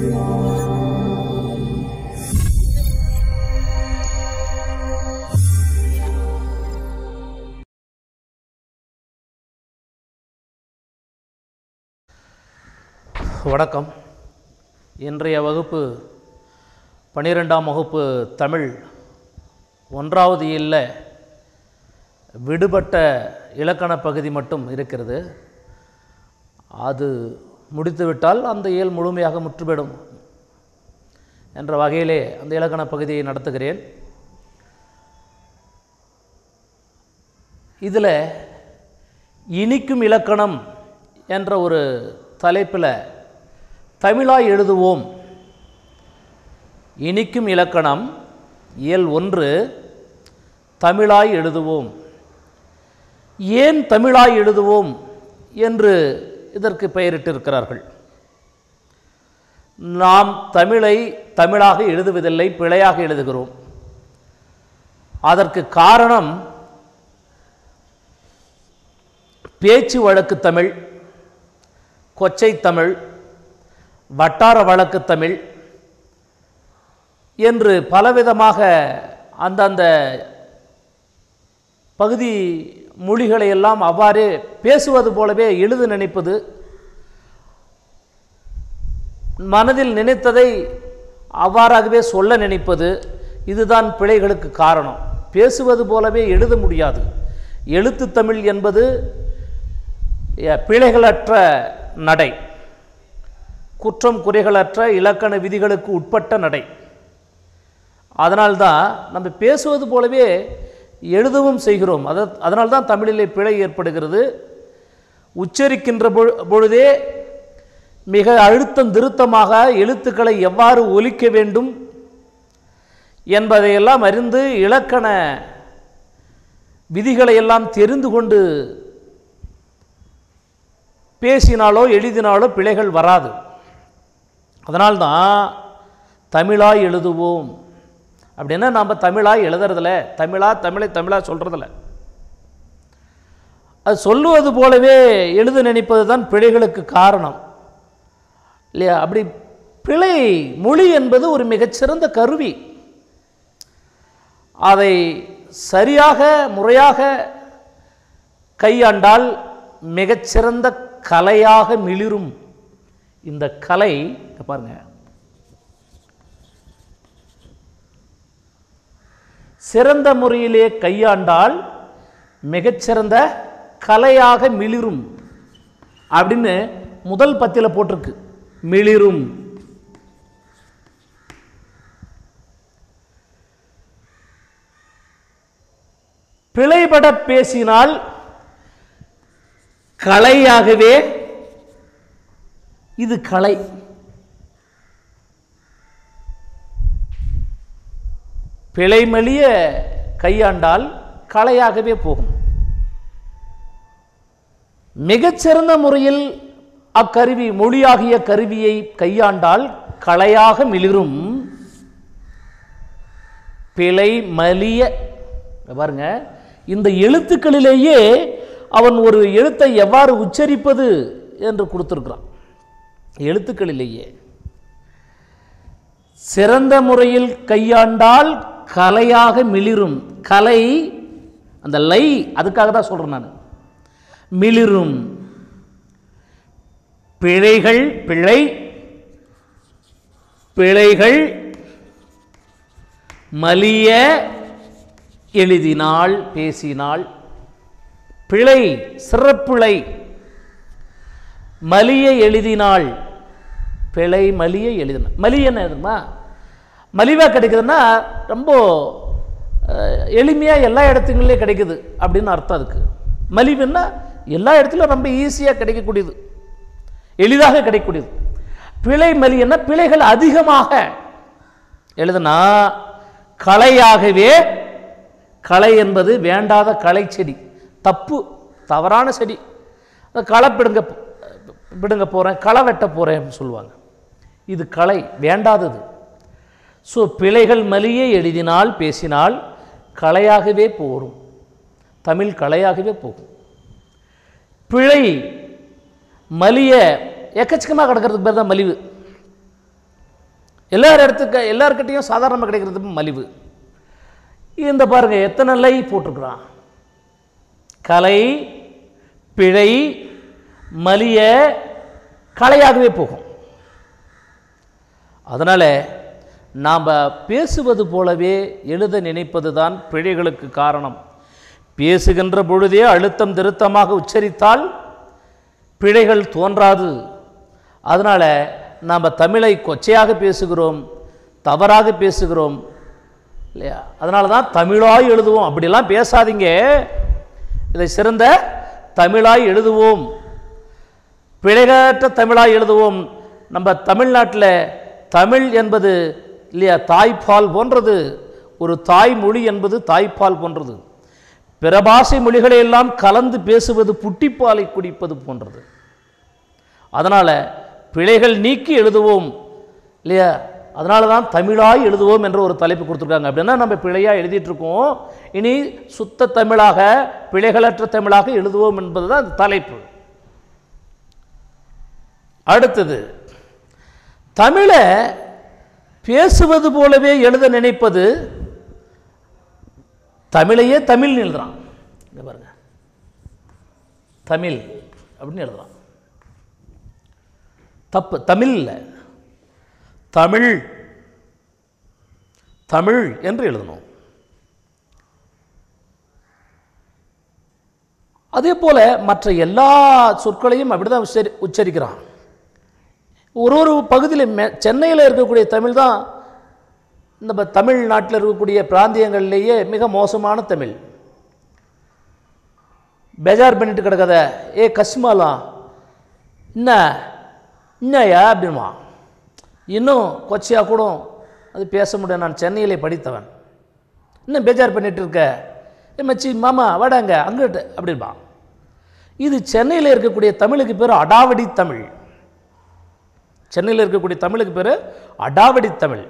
வணக்கம் இன்றைய வகுப்பு பன்னிரெண்டாம் வகுப்பு தமிழ் ஒன்றாவது இல்ல விடுபட்ட இலக்கண பகுதி மட்டும் இருக்கிறது அது முடித்துவிட்டால் அந்த இயல் முழுமையாக முற்றுப்பெறும் என்ற வகையிலே அந்த இலக்கண பகுதியை நடத்துகிறேன் இதில் இனிக்கும் இலக்கணம் என்ற ஒரு தலைப்பில் தமிழாய் எழுதுவோம் இனிக்கும் இலக்கணம் இயல் ஒன்று தமிழாய் எழுதுவோம் ஏன் தமிழாய் எழுதுவோம் என்று இதற்கு பெயரிட்டிருக்கிறார்கள் நாம் தமிழை தமிழாக எழுதுவதில்லை பிழையாக எழுதுகிறோம் அதற்கு காரணம் பேச்சு வழக்கு தமிழ் கொச்சை தமிழ் வட்டார வழக்கு தமிழ் என்று பலவிதமாக அந்தந்த பகுதி மொழிகளை எல்லாம் அவ்வாறே பேசுவது போலவே எழுத நினைப்பது மனதில் நினைத்ததை அவ்வாறாகவே சொல்ல நினைப்பது இதுதான் பிழைகளுக்கு காரணம் பேசுவது போலவே எழுத முடியாது எழுத்து தமிழ் என்பது எ, பிழைகளற்ற நடை குற்றம் குறைகளற்ற இலக்கண விதிகளுக்கு உட்பட்ட நடை அதனால்தான் நம்ம பேசுவது போலவே எழுதவும் செய்கிறோம் அத அதனால்தான் தமிழிலே பிழை ஏற்படுகிறது உச்சரிக்கின்ற பொழு- பொழுதே மிக அழுத்தம் திருத்தமாக எழுத்துக்களை எவ்வாறு ஒலிக்க வேண்டும் என்பதையெல்லாம் அறிந்து இலக்கண விதிகளை எல்லாம் தெரிந்து கொண்டு பேசினாலோ எழுதினாலோ பிழைகள் வராது அதனால்தான் தமிழாய் எழுதுவோம் அப்படின்னா நாம் தமிழாய் எழுதுறதில்ல தமிழா தமிழை தமிழா சொல்கிறதில்ல அது சொல்லுவது போலவே எழுத நினைப்பது தான் பிழைகளுக்கு காரணம் இல்லையா அப்படி பிழை மொழி என்பது ஒரு மிகச்சிறந்த கருவி அதை சரியாக முறையாக கையாண்டால் மிகச்சிறந்த கலையாக மிளிரும் இந்த கலை இங்க பாருங்க சிறந்த முறையிலே கையாண்டால் மிகச்சிறந்த கலையாக மிளிரும் அப்படின்னு முதல் பத்தியில் போட்டிருக்கு மிளிரும் பிழைபட பேசினால் கலையாகவே இது கலை பிழைமலிய கையாண்டால் கலையாகவே போகும் மிகச்சிறந்த முறையில் அக்கருவி மொழியாகிய கருவியை கையாண்டால் கலையாக மிளிரும் பிழை மலிய இங்க பாருங்க இந்த எழுத்துக்களிலேயே அவன் ஒரு எழுத்தை எவ்வாறு உச்சரிப்பது என்று கொடுத்திருக்கிறான் எழுத்துக்களிலேயே சிறந்த முறையில் கையாண்டால் கலையாக மிளிரும் கலை அந்த லை அதுக்காக தான் சொல்கிறேன் நான் மிளிரும் பிழைகள் பிழை பிழைகள் மலிய எழுதினாள் பேசினாள் பிழை சிறப்பிழை மலிய எழுதினாள் பிழை மலிய எழுதினாள் மலிய என்ன தெரியுமா மலிவாக கிடைக்குதுன்னா ரொம்ப எளிமையாக எல்லா இடத்துங்களிலே கிடைக்குது அப்படின்னு அர்த்தம் அதுக்கு மலிவுன்னா எல்லா இடத்துலையும் ரொம்ப ஈஸியாக கிடைக்கக்கூடியது எளிதாக கிடைக்கக்கூடியது பிழை மலியன்னா பிழைகள் அதிகமாக எழுதுனா கலையாகவே களை என்பது வேண்டாத களை செடி தப்பு தவறான செடி அந்த களை பிடுங்க பிடுங்க போகிறேன் களை வெட்ட போகிறேன் சொல்லுவாங்க இது களை வேண்டாதது ஸோ பிழைகள் மலிய எழுதினால் பேசினால் கலையாகவே போரும் தமிழ் கலையாகவே போகும் பிழை மலிய எக்கச்சக்கமாக கிடக்கிறதுக்கு பேர் தான் மலிவு எல்லார் இடத்துக்கு எல்லார்கிட்டையும் சாதாரணமாக கிடைக்கிறது மலிவு இந்த பாருங்க எத்தனை லை போட்டிருக்கிறான் கலை பிழை மலிய கலையாகவே போகும் அதனால் நாம் பேசுவது போலவே எழுத நினைப்பது தான் பிழைகளுக்கு காரணம் பேசுகின்ற பொழுதே அழுத்தம் திருத்தமாக உச்சரித்தால் பிழைகள் தோன்றாது அதனால் நாம் தமிழை கொச்சையாக பேசுகிறோம் தவறாக பேசுகிறோம் இல்லையா அதனால தான் தமிழாய் எழுதுவோம் அப்படிலாம் பேசாதீங்க இதை சிறந்த தமிழாய் எழுதுவோம் பிழைகற்ற தமிழாய் எழுதுவோம் நம்ம தமிழ்நாட்டில் தமிழ் என்பது இல்லையா தாய்ப்பால் போன்றது ஒரு தாய்மொழி என்பது தாய்ப்பால் போன்றது பிற பாஷை மொழிகளை எல்லாம் கலந்து பேசுவது புட்டிப்பாலை குடிப்பது போன்றது அதனால் பிழைகள் நீக்கி எழுதுவோம் இல்லையா அதனால தான் தமிழாய் எழுதுவோம் என்ற ஒரு தலைப்பு கொடுத்துருக்காங்க அப்படின்னா நம்ம பிழையாக எழுதிட்டு இருக்கோம் இனி சுத்த தமிழாக பிழைகளற்ற தமிழாக எழுதுவோம் என்பது தான் அந்த தலைப்பு அடுத்தது தமிழை பேசுவது போலவே எழுத நினைப்பது தமிழையே தமிழ் எழுதுறான் இங்க பாருங்க தமிழ் அப்படின்னு எழுதுறான் தப்பு தமிழ் இல்லை தமிழ் தமிழ் என்று எழுதணும் அதே போல மற்ற எல்லா சொற்களையும் அப்படிதான் உச்சரி உச்சரிக்கிறான் ஒரு ஒரு பகுதியில் மெ சென்னையில் இருக்கக்கூடிய தமிழ் தான் நம்ம தமிழ்நாட்டில் இருக்கக்கூடிய பிராந்தியங்கள்லேயே மிக மோசமான தமிழ் பேஜார் பண்ணிட்டு கிடக்காத ஏ கஸ்மாலாம் என்ன என்னையா அப்படின்மா இன்னும் கொச்சையாக கூட அது பேச முடியும் நான் சென்னையிலே படித்தவன் இன்னும் பேஜார் பண்ணிட்டு இருக்க ஏ மச்சி மாமா வாடாங்க அங்கிட்டு அப்படின்பா இது சென்னையில் இருக்கக்கூடிய தமிழுக்கு பேர் அடாவடி தமிழ் சென்னையில் இருக்கக்கூடிய தமிழுக்கு பேர் அடாவடி தமிழ்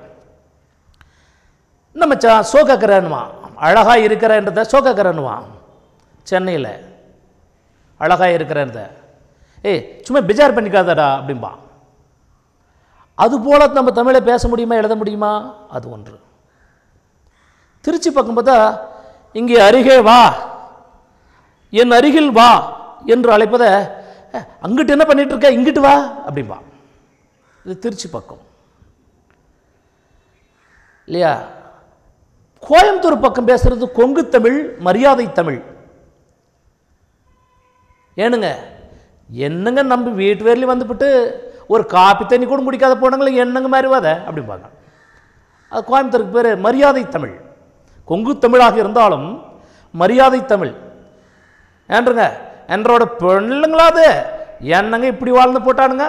நம்ம ச சோகக்கரன்மா அழகாக இருக்கிறன்றத சோகக்கரன்மா சென்னையில் அழகாக இருக்கிறன்றத ஏய் சும்மா பிஜார் பண்ணிக்காதடா அப்படின்பா அது போல நம்ம தமிழை பேச முடியுமா எழுத முடியுமா அது ஒன்று திருச்சி பக்கம் பார்த்தா இங்கே அருகே வா என் அருகில் வா என்று அழைப்பதை "அஹ், அங்கிட்டு என்ன பண்ணிட்டு இருக்க இங்கிட்டு வா அப்படின்பா இது திருச்சி பக்கம் இல்லையா கோயம்புத்தூர் பக்கம் பேசுறது கொங்கு தமிழ் மரியாதை தமிழ் ஏனுங்க என்னங்க நம்ம வீட்டு வேர்லையும் வந்துவிட்டு ஒரு காப்பி தண்ணி கூட குடிக்காத போனங்களே என்னங்க மாதிரி வாத அப்படிம்பாங்க அது கோயம்புத்தூருக்கு பேர் மரியாதை தமிழ் கொங்கு தமிழாக இருந்தாலும் மரியாதை தமிழ் ஏன்றுங்க என்றோட பிள்ளைங்களாது என்னங்க இப்படி வாழ்ந்து போட்டானுங்க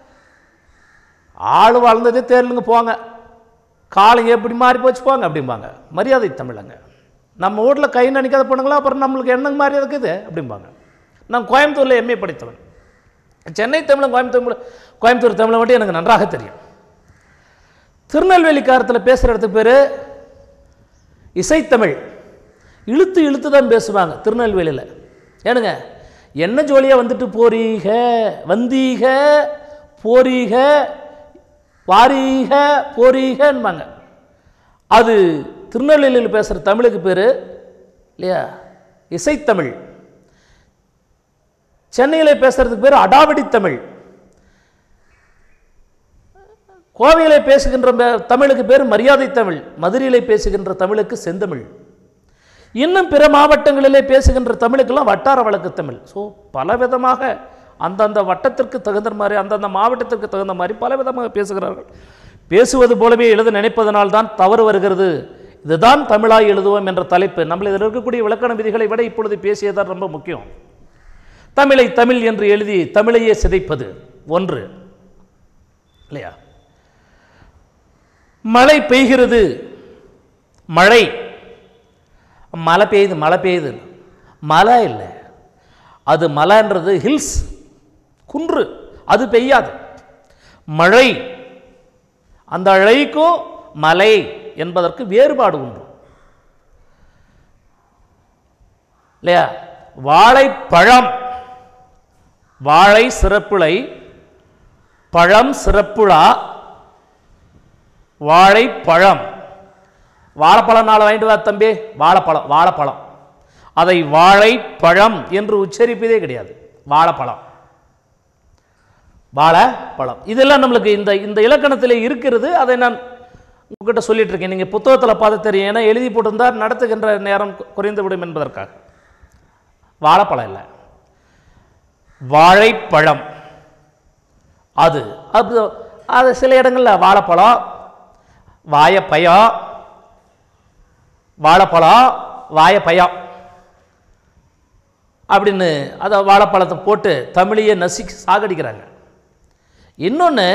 ஆள் வாழ்ந்ததே தேர்லுங்க போங்க காலம் எப்படி மாறி போச்சு போங்க அப்படிம்பாங்க மரியாதை தமிழங்க நம்ம வீட்டில் கை நினைக்காத பொண்ணுங்களா அப்புறம் நம்மளுக்கு என்னங்க மரியாதை இருக்குது அப்படிம்பாங்க நான் கோயம்புத்தூரில் எம்ஏ படித்தவன் சென்னை தமிழன் கோயம்புத்தூர் கோயம்புத்தூர் தமிழை மட்டும் எனக்கு நன்றாக தெரியும் திருநெல்வேலிக்காரத்தில் பேசுகிற இடத்துக்கு பேர் இசைத்தமிழ் இழுத்து இழுத்து தான் பேசுவாங்க திருநெல்வேலியில் ஏனுங்க என்ன ஜோலியாக வந்துட்டு போறீக வந்தீக போறீக வாரீக போறீகன்பாங்க அது திருநெல்வேலியில் பேசுகிற தமிழுக்கு பேர் இல்லையா இசைத்தமிழ் சென்னையில் பேசுறதுக்கு பேர் அடாவடி தமிழ் கோவையிலே பேசுகின்ற பே- தமிழுக்கு பேர் மரியாதை தமிழ் மதுரையிலே பேசுகின்ற தமிழுக்கு செந்தமிழ் இன்னும் பிற மாவட்டங்களிலே பேசுகின்ற தமிழுக்கெல்லாம் வட்டார வழக்கு தமிழ் ஸோ பலவிதமாக அந்தந்த வட்டத்திற்கு தகுந்த மாதிரி அந்தந்த மாவட்டத்திற்கு தகுந்த மாதிரி பலவிதமாக பேசுகிறார்கள் பேசுவது போலவே எழுத நினைப்பதனால் தான் தவறு வருகிறது இதுதான் தமிழாய் எழுதுவோம் என்ற தலைப்பு நம்மள இதில் இருக்கக்கூடிய இலக்கண விதிகளை விட இப்பொழுது பேசியதான் ரொம்ப முக்கியம் தமிழை தமிழ் என்று எழுதி தமிழையே சிதைப்பது ஒன்று இல்லையா மழை பெய்கிறது மழை மழை பெய்யுது மழை பெய்யுது மழை இல்லை அது மலைன்றது ஹில்ஸ் குன்று அது பெய்யாது மழை அந்த அழைக்கும் மலை என்பதற்கு வேறுபாடு உண்டு இல்லையா வாழைப்பழம் வாழை சிறப்புளை பழம் சிறப்புழா வாழைப்பழம் வாழைப்பழம் நாளை வாங்கிட்டு வா தம்பி வாழைப்பழம் வாழைப்பழம் அதை வாழைப்பழம் என்று உச்சரிப்பதே கிடையாது வாழைப்பழம் வாழைப்பழம் இதெல்லாம் நம்மளுக்கு இந்த இந்த இலக்கணத்தில் இருக்கிறது அதை நான் உங்ககிட்ட சொல்லிட்டு இருக்கேன் நீங்கள் புத்தகத்தில் பார்த்து தெரியும் ஏன்னா எழுதி போட்டிருந்தால் நடத்துகின்ற நேரம் கு- குறைந்துவிடும் என்பதற்காக வாழைப்பழம் இல்லை வாழைப்பழம் அது அது அது சில இடங்களில் வாழைப்பழம் வாழைப்பழம் வாழைப்பழம் வாழைப்பழம் அப்படின்னு அதை வாழைப்பழத்தை போட்டு தமிழையே நசுக்கி சாகடிக்கிறாங்க இன்னொன்று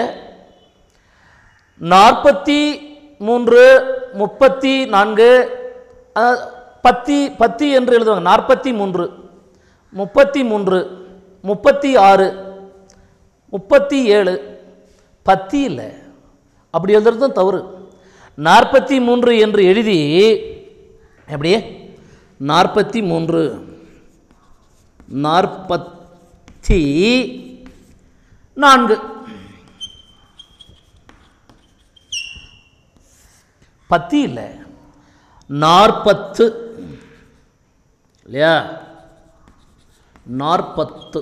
நாற்பத்தி மூன்று முப்பத்தி நான்கு அதாவது பத்தி பத்தி என்று எழுதுவாங்க நாற்பத்தி மூன்று முப்பத்தி மூன்று முப்பத்தி ஆறு முப்பத்தி ஏழு பத்தி இல்லை அப்படி எழுதுறதும் தவறு நாற்பத்தி மூன்று என்று எழுதி எப்படி நாற்பத்தி மூன்று நாற்பத்தி நான்கு பத்தி இல்லை நாற்பத்து இல்லையா நாற்பத்து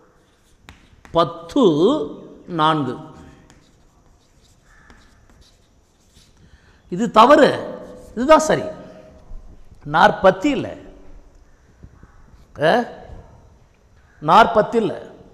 பத்து நான்கு இது தவறு இதுதான் சரி நாற்பத்தி இல்லை நாற்பத்தி இல்லை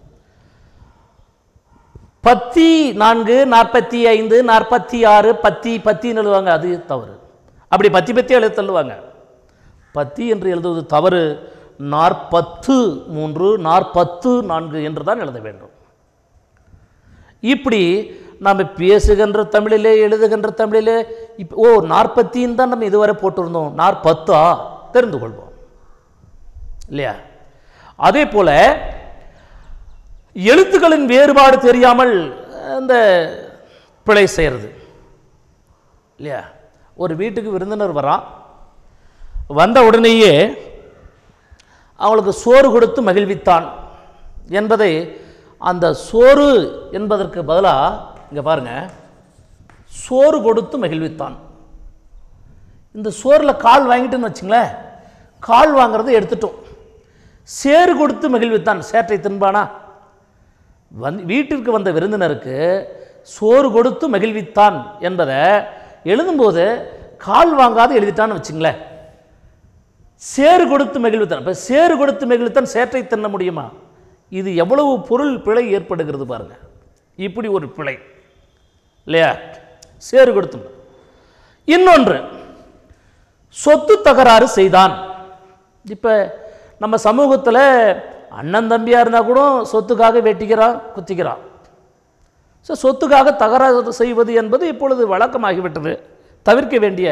பத்தி நான்கு நாற்பத்தி ஐந்து நாற்பத்தி ஆறு பத்தி பத்தின்னு எழுதுவாங்க அது தவறு அப்படி பத்தி பத்தி எழுத தள்ளுவாங்க பத்தி என்று எழுதுவது தவறு நாற்பத்து மூன்று நாற்பத்து நான்கு என்று தான் எழுத வேண்டும் இப்படி நம்ம பேசுகின்ற தமிழிலே எழுதுகின்ற தமிழிலே இப்போ ஓ நாற்பத்தின்னு தான் நம்ம இதுவரை போட்டிருந்தோம் நாற்பத்தா தெரிந்து கொள்வோம் இல்லையா அதே போல எழுத்துக்களின் வேறுபாடு தெரியாமல் இந்த பிழை செய்கிறது இல்லையா ஒரு வீட்டுக்கு விருந்தினர் வரான் வந்த உடனேயே அவளுக்கு சோறு கொடுத்து மகிழ்வித்தான் என்பதை அந்த சோறு என்பதற்கு பதிலாக இங்கே பாருங்க சோறு கொடுத்து மகிழ்வித்தான் இந்த சோறில் கால் வாங்கிட்டுன்னு வச்சுங்களேன் கால் வாங்குறதை எடுத்துட்டோம் சேறு கொடுத்து மகிழ்வித்தான் சேற்றை தின்பானா வந் வீட்டிற்கு வந்த விருந்தினருக்கு சோறு கொடுத்து மகிழ்வித்தான் என்பதை எழுதும்போது கால் வாங்காது எழுதிட்டான்னு வச்சுங்களேன் சேறு கொடுத்து மகிழ்வித்தான் இப்போ சேறு கொடுத்து மகிழ்வித்தான் சேற்றை தின்ன முடியுமா இது எவ்வளவு பொருள் பிழை ஏற்படுகிறது பாருங்க இப்படி ஒரு பிழை இல்லையா சேறு கொடுத்து இன்னொன்று சொத்து தகராறு செய்தான் இப்போ நம்ம சமூகத்தில் அண்ணன் தம்பியாக இருந்தால் கூட சொத்துக்காக வெட்டிக்கிறான் குத்திக்கிறான் ஸோ சொத்துக்காக தகராறு செய்வது என்பது இப்பொழுது வழக்கமாகிவிட்டது தவிர்க்க வேண்டிய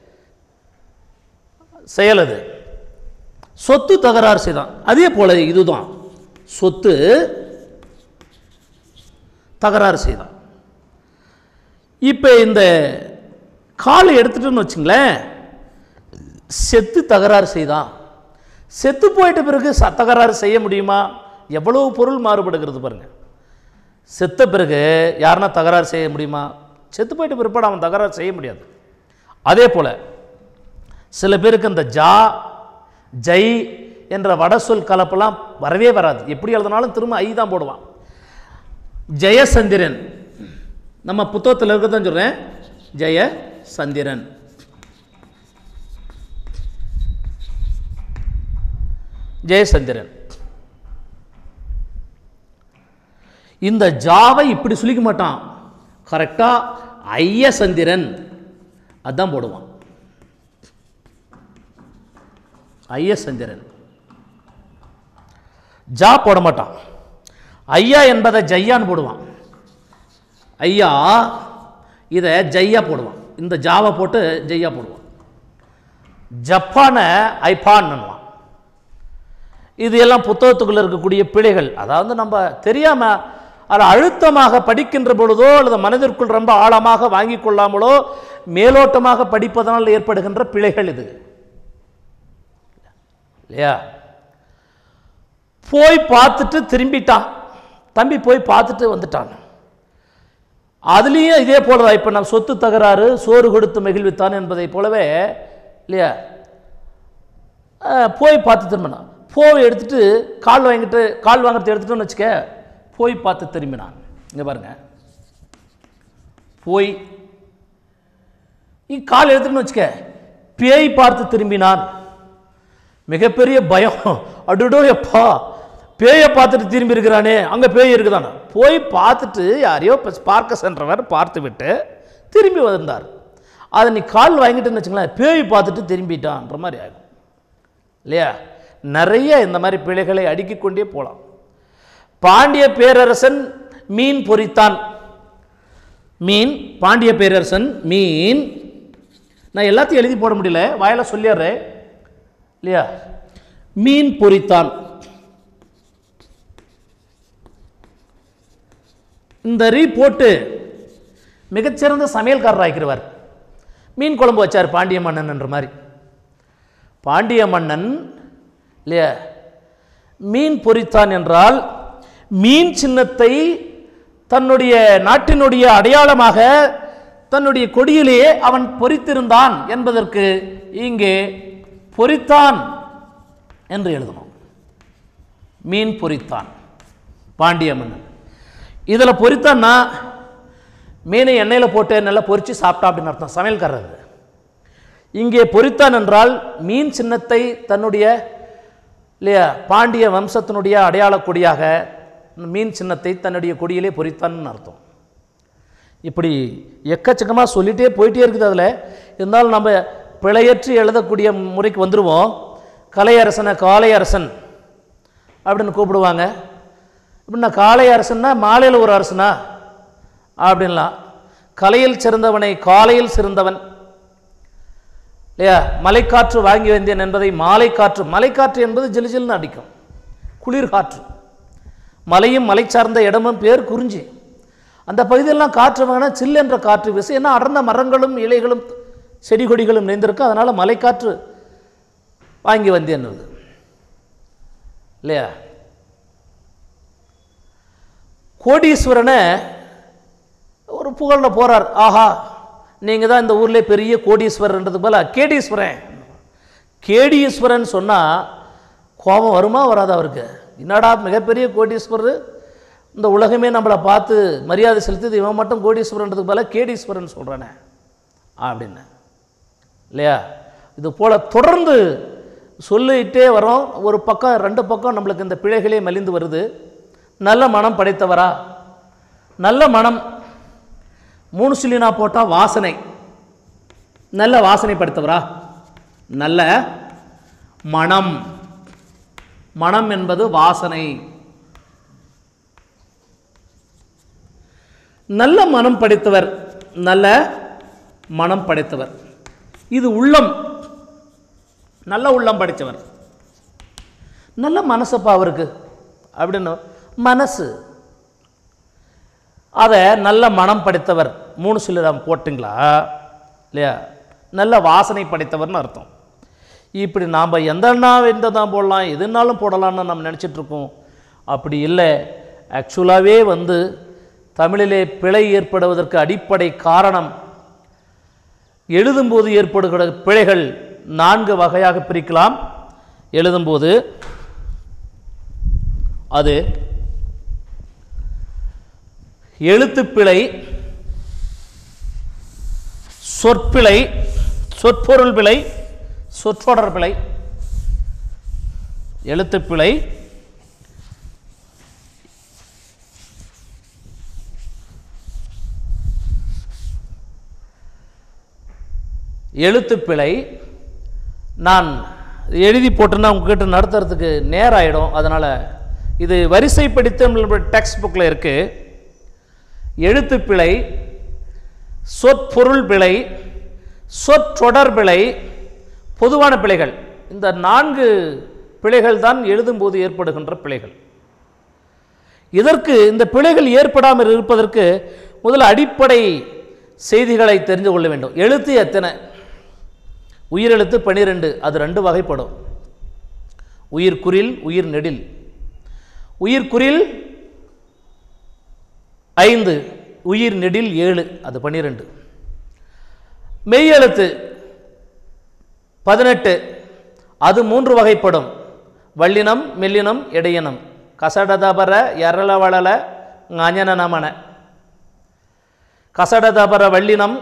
செயல் அது சொத்து தகராறு செய்தான் அதே போல இதுதான் சொத்து தகராறு செய்தான் இப்போ இந்த காலை எடுத்துட்டோன்னு வச்சுங்களேன் செத்து தகராறு செய்தான் செத்து போயிட்ட பிறகு ச தகராறு செய்ய முடியுமா எவ்வளவு பொருள் மாறுபடுகிறது பாருங்க செத்த பிறகு யாருன்னா தகராறு செய்ய முடியுமா செத்து போயிட்ட பிற்பாடு அவன் தகராறு செய்ய முடியாது அதே போல் சில பேருக்கு இந்த ஜா ஜெய் என்ற வட சொல் கலப்பெல்லாம் வரவே வராது எப்படி எழுதினாலும் திரும்ப ஐ தான் போடுவான் ஜெயசந்திரன் நம்ம புத்தகத்தில் இருக்க தான் சொல்கிறேன் ஜெயசந்திரன் ஜெயசந்திரன் இந்த ஜாவை இப்படி சொல்லிக்க மாட்டான் கரெக்டாக ஐயசந்திரன் அதான் போடுவான் ஐயசந்திரன் ஜா போட மாட்டான் ஐயா என்பதை ஜையான்னு போடுவான் ஐயா இதை ஜையா போடுவான் இந்த ஜாவை போட்டு ஜையா போடுவான் ஜப்பானை ஐபான்னுவான் இது எல்லாம் புத்தகத்துக்குள்ள இருக்கக்கூடிய பிழைகள் அதாவது நம்ம தெரியாம அதை அழுத்தமாக படிக்கின்ற பொழுதோ அல்லது மனதிற்குள் ரொம்ப ஆழமாக வாங்கி கொள்ளாமலோ மேலோட்டமாக படிப்பதனால் ஏற்படுகின்ற பிழைகள் இது இல்லையா போய் பார்த்துட்டு திரும்பிட்டான் தம்பி போய் பார்த்துட்டு வந்துட்டான் அதுலேயும் இதே போல தான் இப்போ நான் சொத்து தகராறு சோறு கொடுத்து மகிழ்வித்தான் என்பதை போலவே இல்லையா அஹ், போய் பார்த்து திரும்பினான் போய் எடுத்துட்டு கால் வாங்கிட்டு கால் வாங்குறது எடுத்துட்டோன்னு வச்சுக்க போய் பார்த்து திரும்பினான் இங்கே பாருங்க போய் நீ கால் எடுத்துன்னு வச்சுக்க பேய் பார்த்து திரும்பினான் மிகப்பெரிய பயம் அடுடோ எப்பா பேயை பார்த்துட்டு திரும்பி இருக்கிறானே அங்கே பேய் இருக்குதானே போய் பார்த்துட்டு யாரையோ ப- பார்க்க சென்றவர் பார்த்து விட்டு திரும்பி வந்தார் அதை நீ கால் வாங்கிட்டுன்னு வச்சுங்களேன் பேய் பார்த்துட்டு திரும்பிட்டான்ற மாதிரி ஆகும் இல்லையா நிறைய இந்த மாதிரி பிழைகளை அடுக்கிக் கொண்டே போகலாம் பாண்டிய பேரரசன் மீன் பொரித்தான் மீன் பாண்டிய பேரரசன் மீன் நான் எல்லாத்தையும் எழுதி போட முடியல வாயில சொல்லிடுறேன் இல்லையா மீன் பொரித்தான் இந்த ரீ போட்டு மிகச்சிறந்த சமையல்காரர் ஆக்கிறவர் மீன் குழம்பு வச்சார் பாண்டிய மன்னன்ன்ற மாதிரி பாண்டிய மன்னன் இல்லையா மீன் பொரித்தான் என்றால் மீன் சின்னத்தை தன்னுடைய நாட்டினுடைய அடையாளமாக தன்னுடைய கொடியிலேயே அவன் பொறித்திருந்தான் என்பதற்கு இங்கே பொரித்தான் என்று எழுதணும் மீன் பொரித்தான் பாண்டிய மன்னன் இதில் பொரித்தான்னா மீனை எண்ணெயில் போட்டு நல்லா பொரிச்சு சாப்பிட்டா அப்படின்னு அர்த்தம் சமையல்காரர் அது. இங்கே பொரித்தான் என்றால் மீன் சின்னத்தை தன்னுடைய இல்லையா பாண்டிய வம்சத்தினுடைய அடையாள கொடியாக மீன் சின்னத்தை தன்னுடைய கொடியிலே பொரித்தான்னு அர்த்தம் இப்படி எக்கச்சக்கமாக சொல்லிட்டே போயிட்டே இருக்குது அதில் இருந்தாலும் நம்ம பிழையற்று எழுதக்கூடிய முறைக்கு வந்துடுவோம் கலையரசனை காளையரசன் அப்படின்னு கூப்பிடுவாங்க இப்படின்னா காளை அரசன்னா மாலையில் ஒரு அரசனா அப்படின்லாம் கலையில் சிறந்தவனை காலையில் சிறந்தவன் இல்லையா மலைக்காற்று வாங்கி வந்தேன் என்பதை மாலைக்காற்று மலைக்காற்று என்பது ஜிலுஜில்னு அடிக்கும் குளிர் காற்று மலையும் மலை சார்ந்த இடமும் பேர் குறிஞ்சி அந்த பகுதியெல்லாம் காற்று வாங்கினா சில் என்ற காற்று வீசு ஏன்னா அடர்ந்த மரங்களும் இலைகளும் செடி கொடிகளும் நிறைந்திருக்கும் அதனால் மலைக்காற்று வாங்கி வந்தேன் இல்லையா கோடீஸ்வரனை ஒரு புகழில் போகிறார் ஆஹா நீங்கள் தான் இந்த ஊர்லேயே பெரிய கோடீஸ்வரன்றது போல கேடீஸ்வரன் கேடீஸ்வரன் சொன்னால் கோபம் வருமா வராதா அவருக்கு என்னடா மிகப்பெரிய கோடீஸ்வரர் இந்த உலகமே நம்மளை பார்த்து மரியாதை செலுத்துது இவன் மட்டும் கோடீஸ்வரன்றதுக்கு போல கேடீஸ்வரன் சொல்கிறானே அப்படின்னு இல்லையா இது போல் தொடர்ந்து சொல்லிட்டே வரோம் ஒரு பக்கம் ரெண்டு பக்கம் நம்மளுக்கு இந்த பிழைகளே மலிந்து வருது நல்ல மனம் படைத்தவரா நல்ல மனம் மூணு சிலினா போட்டால் வாசனை நல்ல வாசனை படைத்தவரா நல்ல மனம் மனம் என்பது வாசனை நல்ல மனம் படைத்தவர் நல்ல மனம் படைத்தவர் இது உள்ளம் நல்ல உள்ளம் படைத்தவர் நல்ல மனசப்பா அவருக்கு அப்படின்னு மனசு அதை நல்ல மனம் படைத்தவர் மூணு சிலரம் போட்டுங்களா இல்லையா நல்ல வாசனை படைத்தவர்னு அர்த்தம் இப்படி நாம் எந்தன்னா எந்த தான் போடலாம் எதுனாலும் போடலாம்னு நம்ம நினச்சிட்டு இருக்கோம் அப்படி இல்லை ஆக்சுவலாகவே வந்து தமிழிலே பிழை ஏற்படுவதற்கு அடிப்படை காரணம் எழுதும்போது ஏற்படுகிற பிழைகள் நான்கு வகையாக பிரிக்கலாம் எழுதும்போது அது எழுத்துப்பிழை சொற்பிழை சொற்பொருள் பிழை சொற்றொடர் பிழை எழுத்துப்பிழை எழுத்துப்பிழை நான் எழுதி போட்டேன்னா உங்ககிட்ட நடத்துறதுக்கு நேரம் ஆகிடும் அதனால் இது வரிசைப்படுத்த டெக்ஸ்ட் புக்கில் இருக்குது எழுத்துப்பிழை சொற்பொருள் பிழை சொற்றொடர் பிழை பொதுவான பிழைகள் இந்த நான்கு பிழைகள் தான் எழுதும்போது ஏற்படுகின்ற பிழைகள் இதற்கு இந்த பிழைகள் ஏற்படாமல் இருப்பதற்கு முதல்ல அடிப்படை செய்திகளை தெரிந்து கொள்ள வேண்டும் எழுத்து எத்தனை உயிரெழுத்து பனிரெண்டு அது ரெண்டு வகைப்படும் உயிர்குறில் உயிர் நெடில் உயிர்குறில் ஐந்து உயிர் நெடில் ஏழு அது பன்னிரெண்டு மெய்யெழுத்து பதினெட்டு அது மூன்று வகைப்படும் வல்லினம் மெல்லினம் இடையினம் கசடதபர எரளவளல ஞனநமன கசடதபர வல்லினம்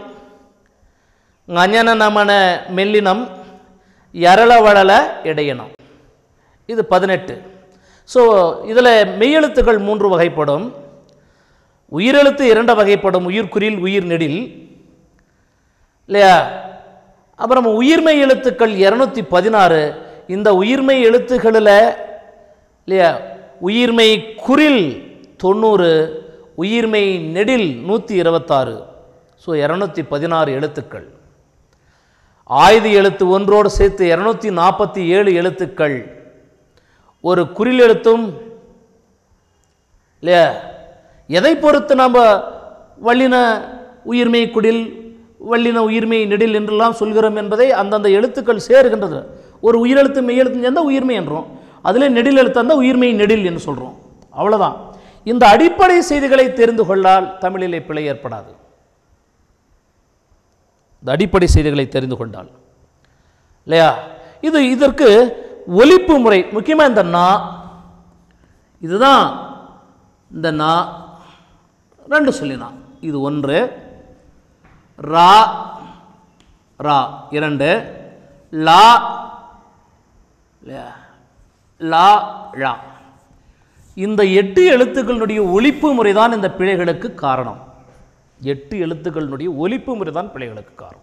ஞனநமன மெல்லினம் எரளவளல இடையினம் இது பதினெட்டு ஸோ இதில் மெய்யெழுத்துக்கள் மூன்று வகைப்படும் உயிரெழுத்து இரண்டு வகைப்படும் உயிர்குறில் உயிர் நெடில் இல்லையா அப்புறம் உயிர்மை எழுத்துக்கள் இரநூத்தி பதினாறு இந்த உயிர்மை எழுத்துக்களில் இல்லையா உயிர்மை குறில் தொண்ணூறு உயிர்மை நெடில் நூற்றி இருபத்தாறு ஸோ இரநூத்தி பதினாறு எழுத்துக்கள் ஆயுத எழுத்து ஒன்றோடு சேர்த்து இரநூத்தி நாற்பத்தி ஏழு எழுத்துக்கள் ஒரு குறில் எழுத்தும் இல்லையா எதை பொறுத்து நம்ம வல்லின உயிர்மை குடில் வல்லின உயிர்மை நெடில் என்றெல்லாம் சொல்கிறோம் என்பதை அந்தந்த எழுத்துக்கள் சேருகின்றது ஒரு உயிரெழுத்து மெய்யெழுத்து சேர்ந்தால் உயிர்மை என்றோம் அதில் நெடில் எழுத்து இருந்தால் உயிர்மை நெடில் என்று சொல்கிறோம் அவ்வளோதான் இந்த அடிப்படை செய்திகளை தெரிந்து கொள்ளால் தமிழிலே பிழை ஏற்படாது இந்த அடிப்படை செய்திகளை தெரிந்து கொண்டால் இல்லையா இது இதற்கு ஒலிப்பு முறை முக்கியமாக இந்த நா இதுதான் இந்த நா ரெண்டு சொல்லினா இது ஒன்று ரா ரா இரண்டு லா இல்லையா? லா ழா இந்த எட்டு எழுத்துக்களினுடைய ஒலிப்பு முறை தான் இந்த பிழைகளுக்கு காரணம் எட்டு எழுத்துக்களினுடைய ஒலிப்பு முறை தான் பிழைகளுக்கு காரணம்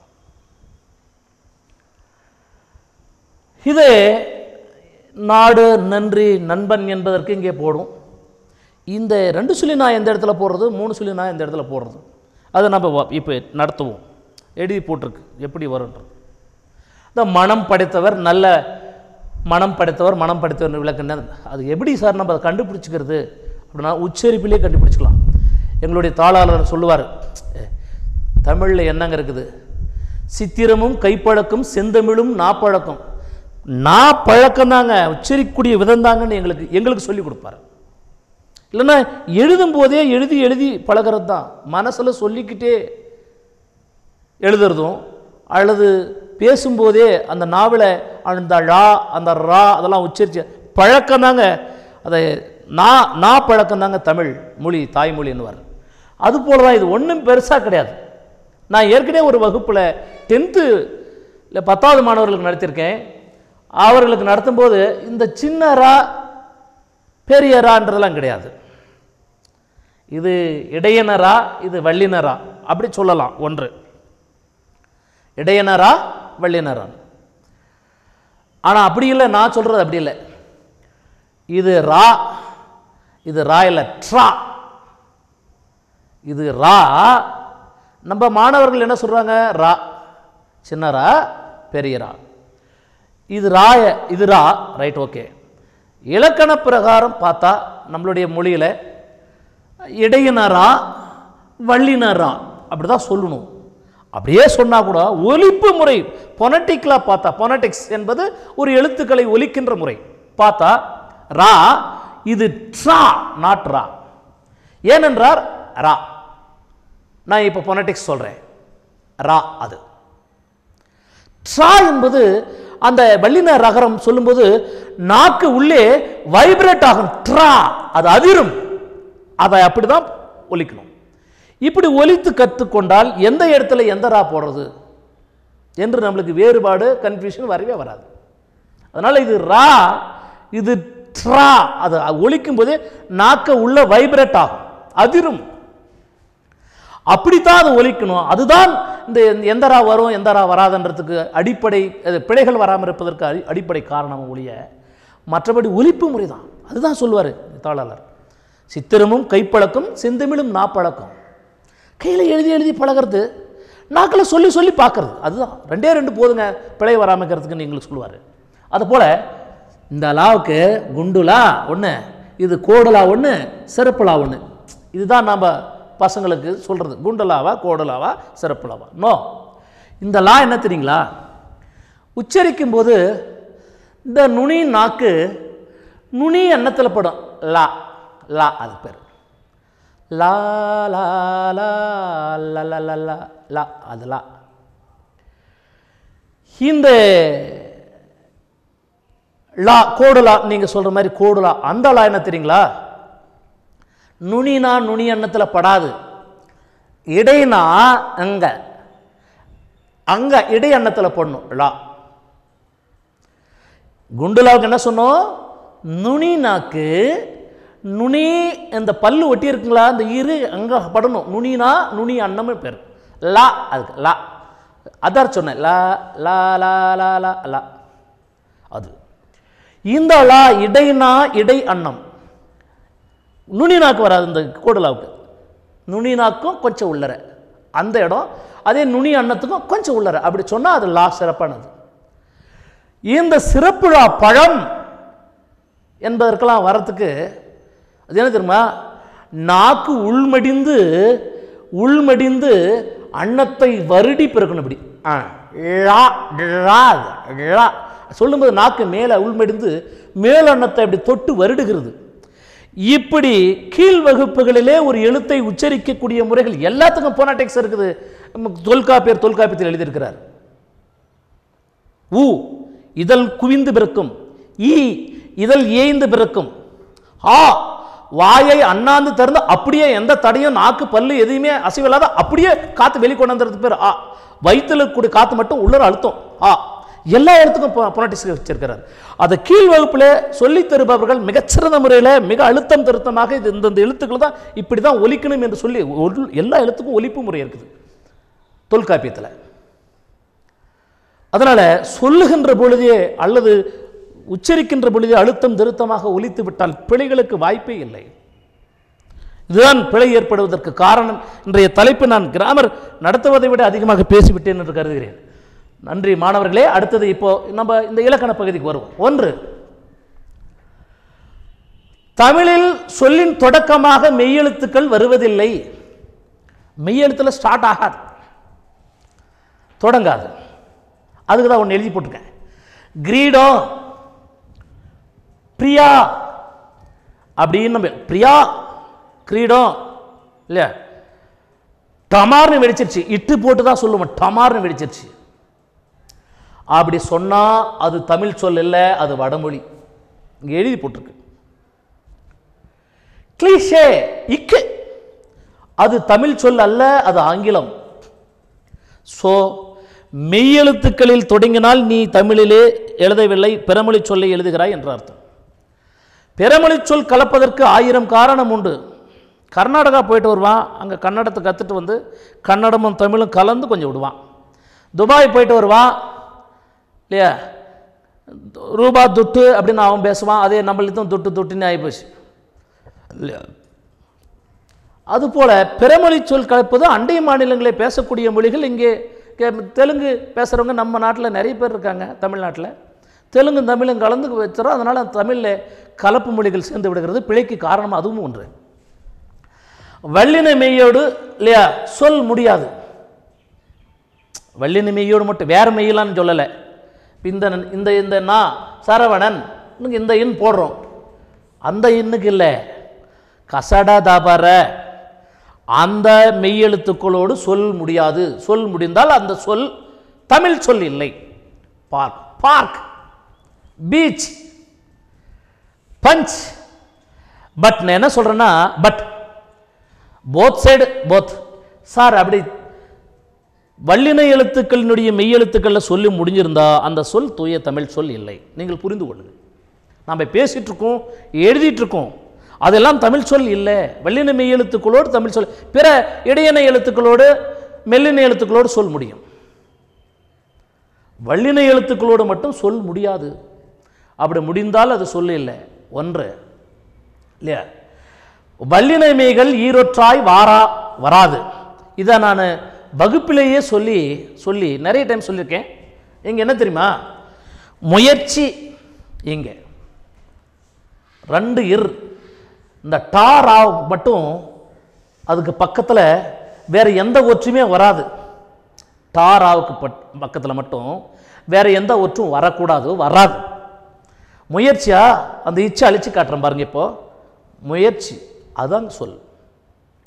இது நாடு நன்றி நண்பன் என்பதற்கு இங்கே போடும் இந்த ரெண்டு சொல்லி நான் எந்த இடத்துல போடுறது மூணு சொல்லி நான் எந்த இடத்துல போடுறது அதை நம்ம வ- இப்போ நடத்துவோம் எழுதி போட்டிருக்கு எப்படி வரும்ன்றது இந்த மனம் படைத்தவர் நல்ல மனம் படைத்தவர் மனம் படைத்தவர் விளக்குன அது எப்படி சார் நம்ம அதை கண்டுபிடிச்சிக்கிறது அப்படின்னா உச்சரிப்பிலே கண்டுபிடிச்சிக்கலாம் எங்களுடைய தாளாளர் சொல்லுவார் தமிழில் என்னங்க இருக்குது சித்திரமும் கைப்பழக்கம் செந்தமிழும் நாப்பழக்கம் நா பழக்கம் தாங்க உச்சரிக்கக்கூடிய விதம் தாங்கன்னு எங்களுக்கு எங்களுக்கு சொல்லி கொடுப்பாரு இல்லைன்னா எழுதும் போதே எழுதி எழுதி பழகிறது தான் மனசில் சொல்லிக்கிட்டே எழுதுறதும் அல்லது பேசும்போதே அந்த நாவலை அந்த ழா அந்த ரா அதெல்லாம் உச்சரிச்சு பழக்கம் தாங்க அதை நா நா பழக்கம் தாங்க தமிழ் மொழி தாய்மொழின்னுவார் அது போல தான் இது ஒன்றும் பெருசாக கிடையாது நான் ஏற்கனவே ஒரு வகுப்பில் டென்த்து இல்லை பத்தாவது மாணவர்களுக்கு நடத்தியிருக்கேன் அவர்களுக்கு நடத்தும்போது இந்த சின்ன ரா பெரிய ரான்றதெல்லாம் கிடையாது இது இடையனரா இது வல்லினரா அப்படி சொல்லலாம் ஒன்று இடையனரா வல்லினரா ஆனால் அப்படி இல்லை நான் சொல்கிறது அப்படி இல்லை இது ரா இது ரா இல்லை ட்ரா இது ரா நம்ம மாணவர்கள் என்ன சொல்கிறாங்க ரா சின்ன ரா பெரிய ரா இது ராய இது ரா ரைட் ஓகே இலக்கண பிரகாரம் பார்த்தா நம்மளுடைய மொழியில் இடையினரா வள்ளினரா அப்படி தான் சொல்லணும் அப்படியே சொன்னால் கூட ஒலிப்பு முறை பொனட்டிக்கலாக பார்த்தா பொனட்டிக்ஸ் என்பது ஒரு எழுத்துக்களை ஒலிக்கின்ற முறை பார்த்தா ரா இது ட்ரா நாட் ரா ஏனென்றார் ரா நான் இப்போ பொனட்டிக்ஸ் சொல்கிறேன் ரா அது ட்ரா என்பது அந்த வல்லின ரகரம் சொல்லும்போது நாக்கு உள்ளே வைப்ரேட் ஆகும் ட்ரா அது அதிரும் அதை அப்படிதான் ஒலிக்கணும் இப்படி ஒலித்து கற்றுக்கொண்டால் எந்த இடத்துல எந்த ரா போடுறது என்று நம்மளுக்கு வேறுபாடு கன்ஃபியூஷன் வரவே வராது அதனால் இது ரா இது ட்ரா அது ஒலிக்கும் போதே நாக்க உள்ள வைப்ரேட் ஆகும் அதிரும் அப்படித்தான் அது ஒலிக்கணும் அதுதான் இந்த எந்த ரா வரும் எந்த ரா வராதுன்றதுக்கு அடிப்படை அது பிழைகள் வராமல் இருப்பதற்கு அடி அடிப்படை காரணம் ஒழிய மற்றபடி ஒலிப்பு முறை தான் அதுதான் சொல்லுவார் தாளாளர் சித்திரமும் கைப்பழக்கம் செந்தமிழும் நாப்பழக்கம் கையில் எழுதி எழுதி பழகிறது நாக்கில் சொல்லி சொல்லி பார்க்கறது அதுதான் ரெண்டே ரெண்டு போதுங்க பிழை வராமக்கிறதுக்கு எங்களுக்கு சொல்லுவார் அதுபோல் இந்த லாவுக்கு குண்டுலா ஒன்று இது கோடலா ஒன்று சிறப்புலா ஒன்று இதுதான் நாம் பசங்களுக்கு சொல்கிறது குண்டலாவா கோடலாவா சிறப்புலாவா நோ இந்த லா என்ன தெரியுங்களா உச்சரிக்கும் போது இந்த நுனி நாக்கு நுனி எண்ணத்தில் படும் லா லா அது பேர் லா லா லா லா லா லா லா லா அது லா இந்த லா கோடுலா நீங்கள் சொல்கிற மாதிரி கோடுலா அந்த லா என்ன தெரியுங்களா நுனினா நுனி அன்னத்தில் படாது இடைனா அங்க அங்க இடை அன்னத்தில் போடணும் லா குண்டுலாவுக்கு என்ன சொன்னோம் நுனி நாக்கு நுனி இந்த பல்லு ஒட்டி இருக்குங்களா அந்த இரு அங்கே படணும் நுனினா நுனி அன்னம்னு பேர் லா அதுக்கு லா அதான் சொன்னேன் லா லா லா லா லா லா அது இந்த லா இடைனா இடை அன்னம் நுனி நாக்கு வராது இந்த கோடலாவுக்கு நுனி நாக்கும் கொஞ்சம் உள்ளர அந்த இடம் அதே நுனி அன்னத்துக்கும் கொஞ்சம் உள்ளர அப்படி சொன்னால் அது லா சிறப்பானது இந்த சிறப்புழா பழம் என்பதற்கெல்லாம் வரத்துக்கு அது என்ன தெரியுமா நாக்கு உள்மடிந்து உள்மடிந்து அன்னத்தை வருடி பிறக்கணும் இப்படி ஆ ழா, ழா, ழா. சொல்லும்போது நாக்கு மேலே உள்மடிந்து மேல் அன்னத்தை அப்படி தொட்டு வருடுகிறது இப்படி கீழ் வகுப்புகளிலே ஒரு எழுத்தை உச்சரிக்கக்கூடிய முறைகள் எல்லாத்துக்கும் போனாடெக்ஸ் இருக்குது நம்ம தொல்காப்பியர் தொல்காப்பியத்தில் எழுதியிருக்கிறார் உ இதழ் குவிந்து பிறக்கும் ஈ இதழ் ஏய்ந்து பிறக்கும் ஆ வாயை அண்ணாந்து திறந்து அப்படியே எந்த தடையும் நாக்கு பல்லு எதையுமே அசைவில்லாத அப்படியே காத்து வெளிக்கொண்டு வந்துறது பேர் ஆ வயிற்றுல கூடிய காத்து மட்டும் உள்ளர அழுத்தம் ஆ எல்லா இடத்துக்கும் பொனாட்டிக்ஸ் வச்சிருக்கிறார் அதை கீழ் வகுப்பில் சொல்லித் தருபவர்கள் மிகச்சிறந்த முறையில் மிக அழுத்தம் திருத்தமாக இது இந்த எழுத்துக்கள் தான் இப்படி தான் ஒலிக்கணும் என்று சொல்லி ஒரு எல்லா எழுத்துக்கும் ஒலிப்பு முறை இருக்குது தொல்காப்பியத்தில் அதனால சொல்லுகின்ற பொழுதே அல்லது உச்சரிக்கின்ற பொழுதே அழுத்தம் திருத்தமாக ஒலித்து விட்டால் பிழைகளுக்கு வாய்ப்பே இல்லை இதுதான் பிழை ஏற்படுவதற்கு காரணம் இன்றைய தலைப்பு நான் கிராமர் நடத்துவதை விட அதிகமாக பேசிவிட்டேன் என்று கருதுகிறேன் நன்றி மாணவர்களே அடுத்தது இப்போ நம்ம இந்த இலக்கண பகுதிக்கு வருவோம் ஒன்று தமிழில் சொல்லின் தொடக்கமாக மெய்யெழுத்துக்கள் வருவதில்லை மெய்யெழுத்தில் ஸ்டார்ட் ஆகாது தொடங்காது அதுக்கு தான் ஒன்று எழுதி போட்டிருக்கேன் கிரீடம் பிரியா அப்படின்னு நம்ம பிரியா கிரீடம் இல்லையா டமார்னு வெடிச்சிருச்சு இட்டு போட்டு தான் சொல்லுவோம் டமார்னு வெடிச்சிருச்சு அப்படி சொன்னா அது தமிழ் சொல் இல்லை அது வடமொழி இங்க எழுதி போட்டிருக்கு கிளீஷே இக்கு அது தமிழ் சொல் அல்ல அது ஆங்கிலம் ஸோ மெய்யெழுத்துக்களில் தொடங்கினால் நீ தமிழிலே எழுதவில்லை பிறமொழி சொல்லை எழுதுகிறாய் என்ற அர்த்தம் பிறமொழி சொல் கலப்பதற்கு ஆயிரம் காரணம் உண்டு கர்நாடகா போயிட்டு வருவான் அங்கே கன்னடத்தை கற்றுட்டு வந்து கன்னடமும் தமிழும் கலந்து கொஞ்சம் விடுவான் துபாய் போயிட்டு வருவான் இல்லையா ரூபா துட்டு அப்படின்னு அவன் பேசுவான் அதே நம்மளுக்கும் துட்டு துட்டுன்னு ஆகிப்போச்சு இல்லையா அதுபோல பிறமொழி சொல் கலப்பது அண்டை மாநிலங்களை பேசக்கூடிய மொழிகள் இங்கே கே- தெலுங்கு பேசுகிறவங்க நம்ம நாட்டில் நிறைய பேர் இருக்காங்க தமிழ்நாட்டில் தெலுங்கு தமிழும் கலந்து வச்சுறோம் அதனால் தமிழில் கலப்பு மொழிகள் சேர்ந்து விடுகிறது பிழைக்கு காரணம் அதுவும் ஒன்று வல்லின மெய்யோடு இல்லையா சொல் முடியாது வல்லின மெய்யோடு மட்டும் வேற மெய்யலான்னு சொல்லலை இப்ப இந்த இந்த இந்த நா சரவணன் இன்னும் இந்த இன் போடுறோம் அந்த இன்னுக்கு இல்லை கசட தபர அந்த மெய்யெழுத்துக்களோடு சொல் முடியாது சொல் முடிந்தால் அந்த சொல் தமிழ் சொல் இல்லை park park beach punch but நான் என்ன சொல்றேன்னா but both side both sir அப்படி வல்லின எழுத்துக்களினுடைய மெய்யெழுத்துக்களில் சொல்லி முடிஞ்சிருந்தா அந்த சொல் தூய தமிழ் சொல் இல்லை நீங்கள் புரிந்து கொள்ளுங்கள் நாம் பேசிட்டு இருக்கோம் எழுதிட்டு இருக்கோம் அதெல்லாம் தமிழ் சொல் இல்லை வல்லின மெய்யெழுத்துக்களோடு தமிழ் சொல் பிற இடையின எழுத்துக்களோடு மெல்லின எழுத்துக்களோடு சொல் முடியும் வல்லின எழுத்துக்களோடு மட்டும் சொல் முடியாது அப்படி முடிந்தால் அது சொல் இல்லை ஒன்று இல்லையா வல்லின மெய்கள் ஈரொற்றாய் வாரா வராது இதை நான் வகுப்பிலேயே சொல்லி சொல்லி நிறைய டைம் சொல்லியிருக்கேன் இங்கே என்ன தெரியுமா முயற்சி இங்கே ரெண்டு இர் இந்த டா ரா மட்டும் அதுக்கு பக்கத்தில் வேற எந்த ஒற்றுமே வராது டா ராவுக்கு பட் பக்கத்தில் மட்டும் வேற எந்த ஒற்றும் வரக்கூடாது வராது முயற்சியா அந்த இச்சை அழிச்சு காட்டுறேன் பாருங்க இப்போ முயற்சி அதான் சொல்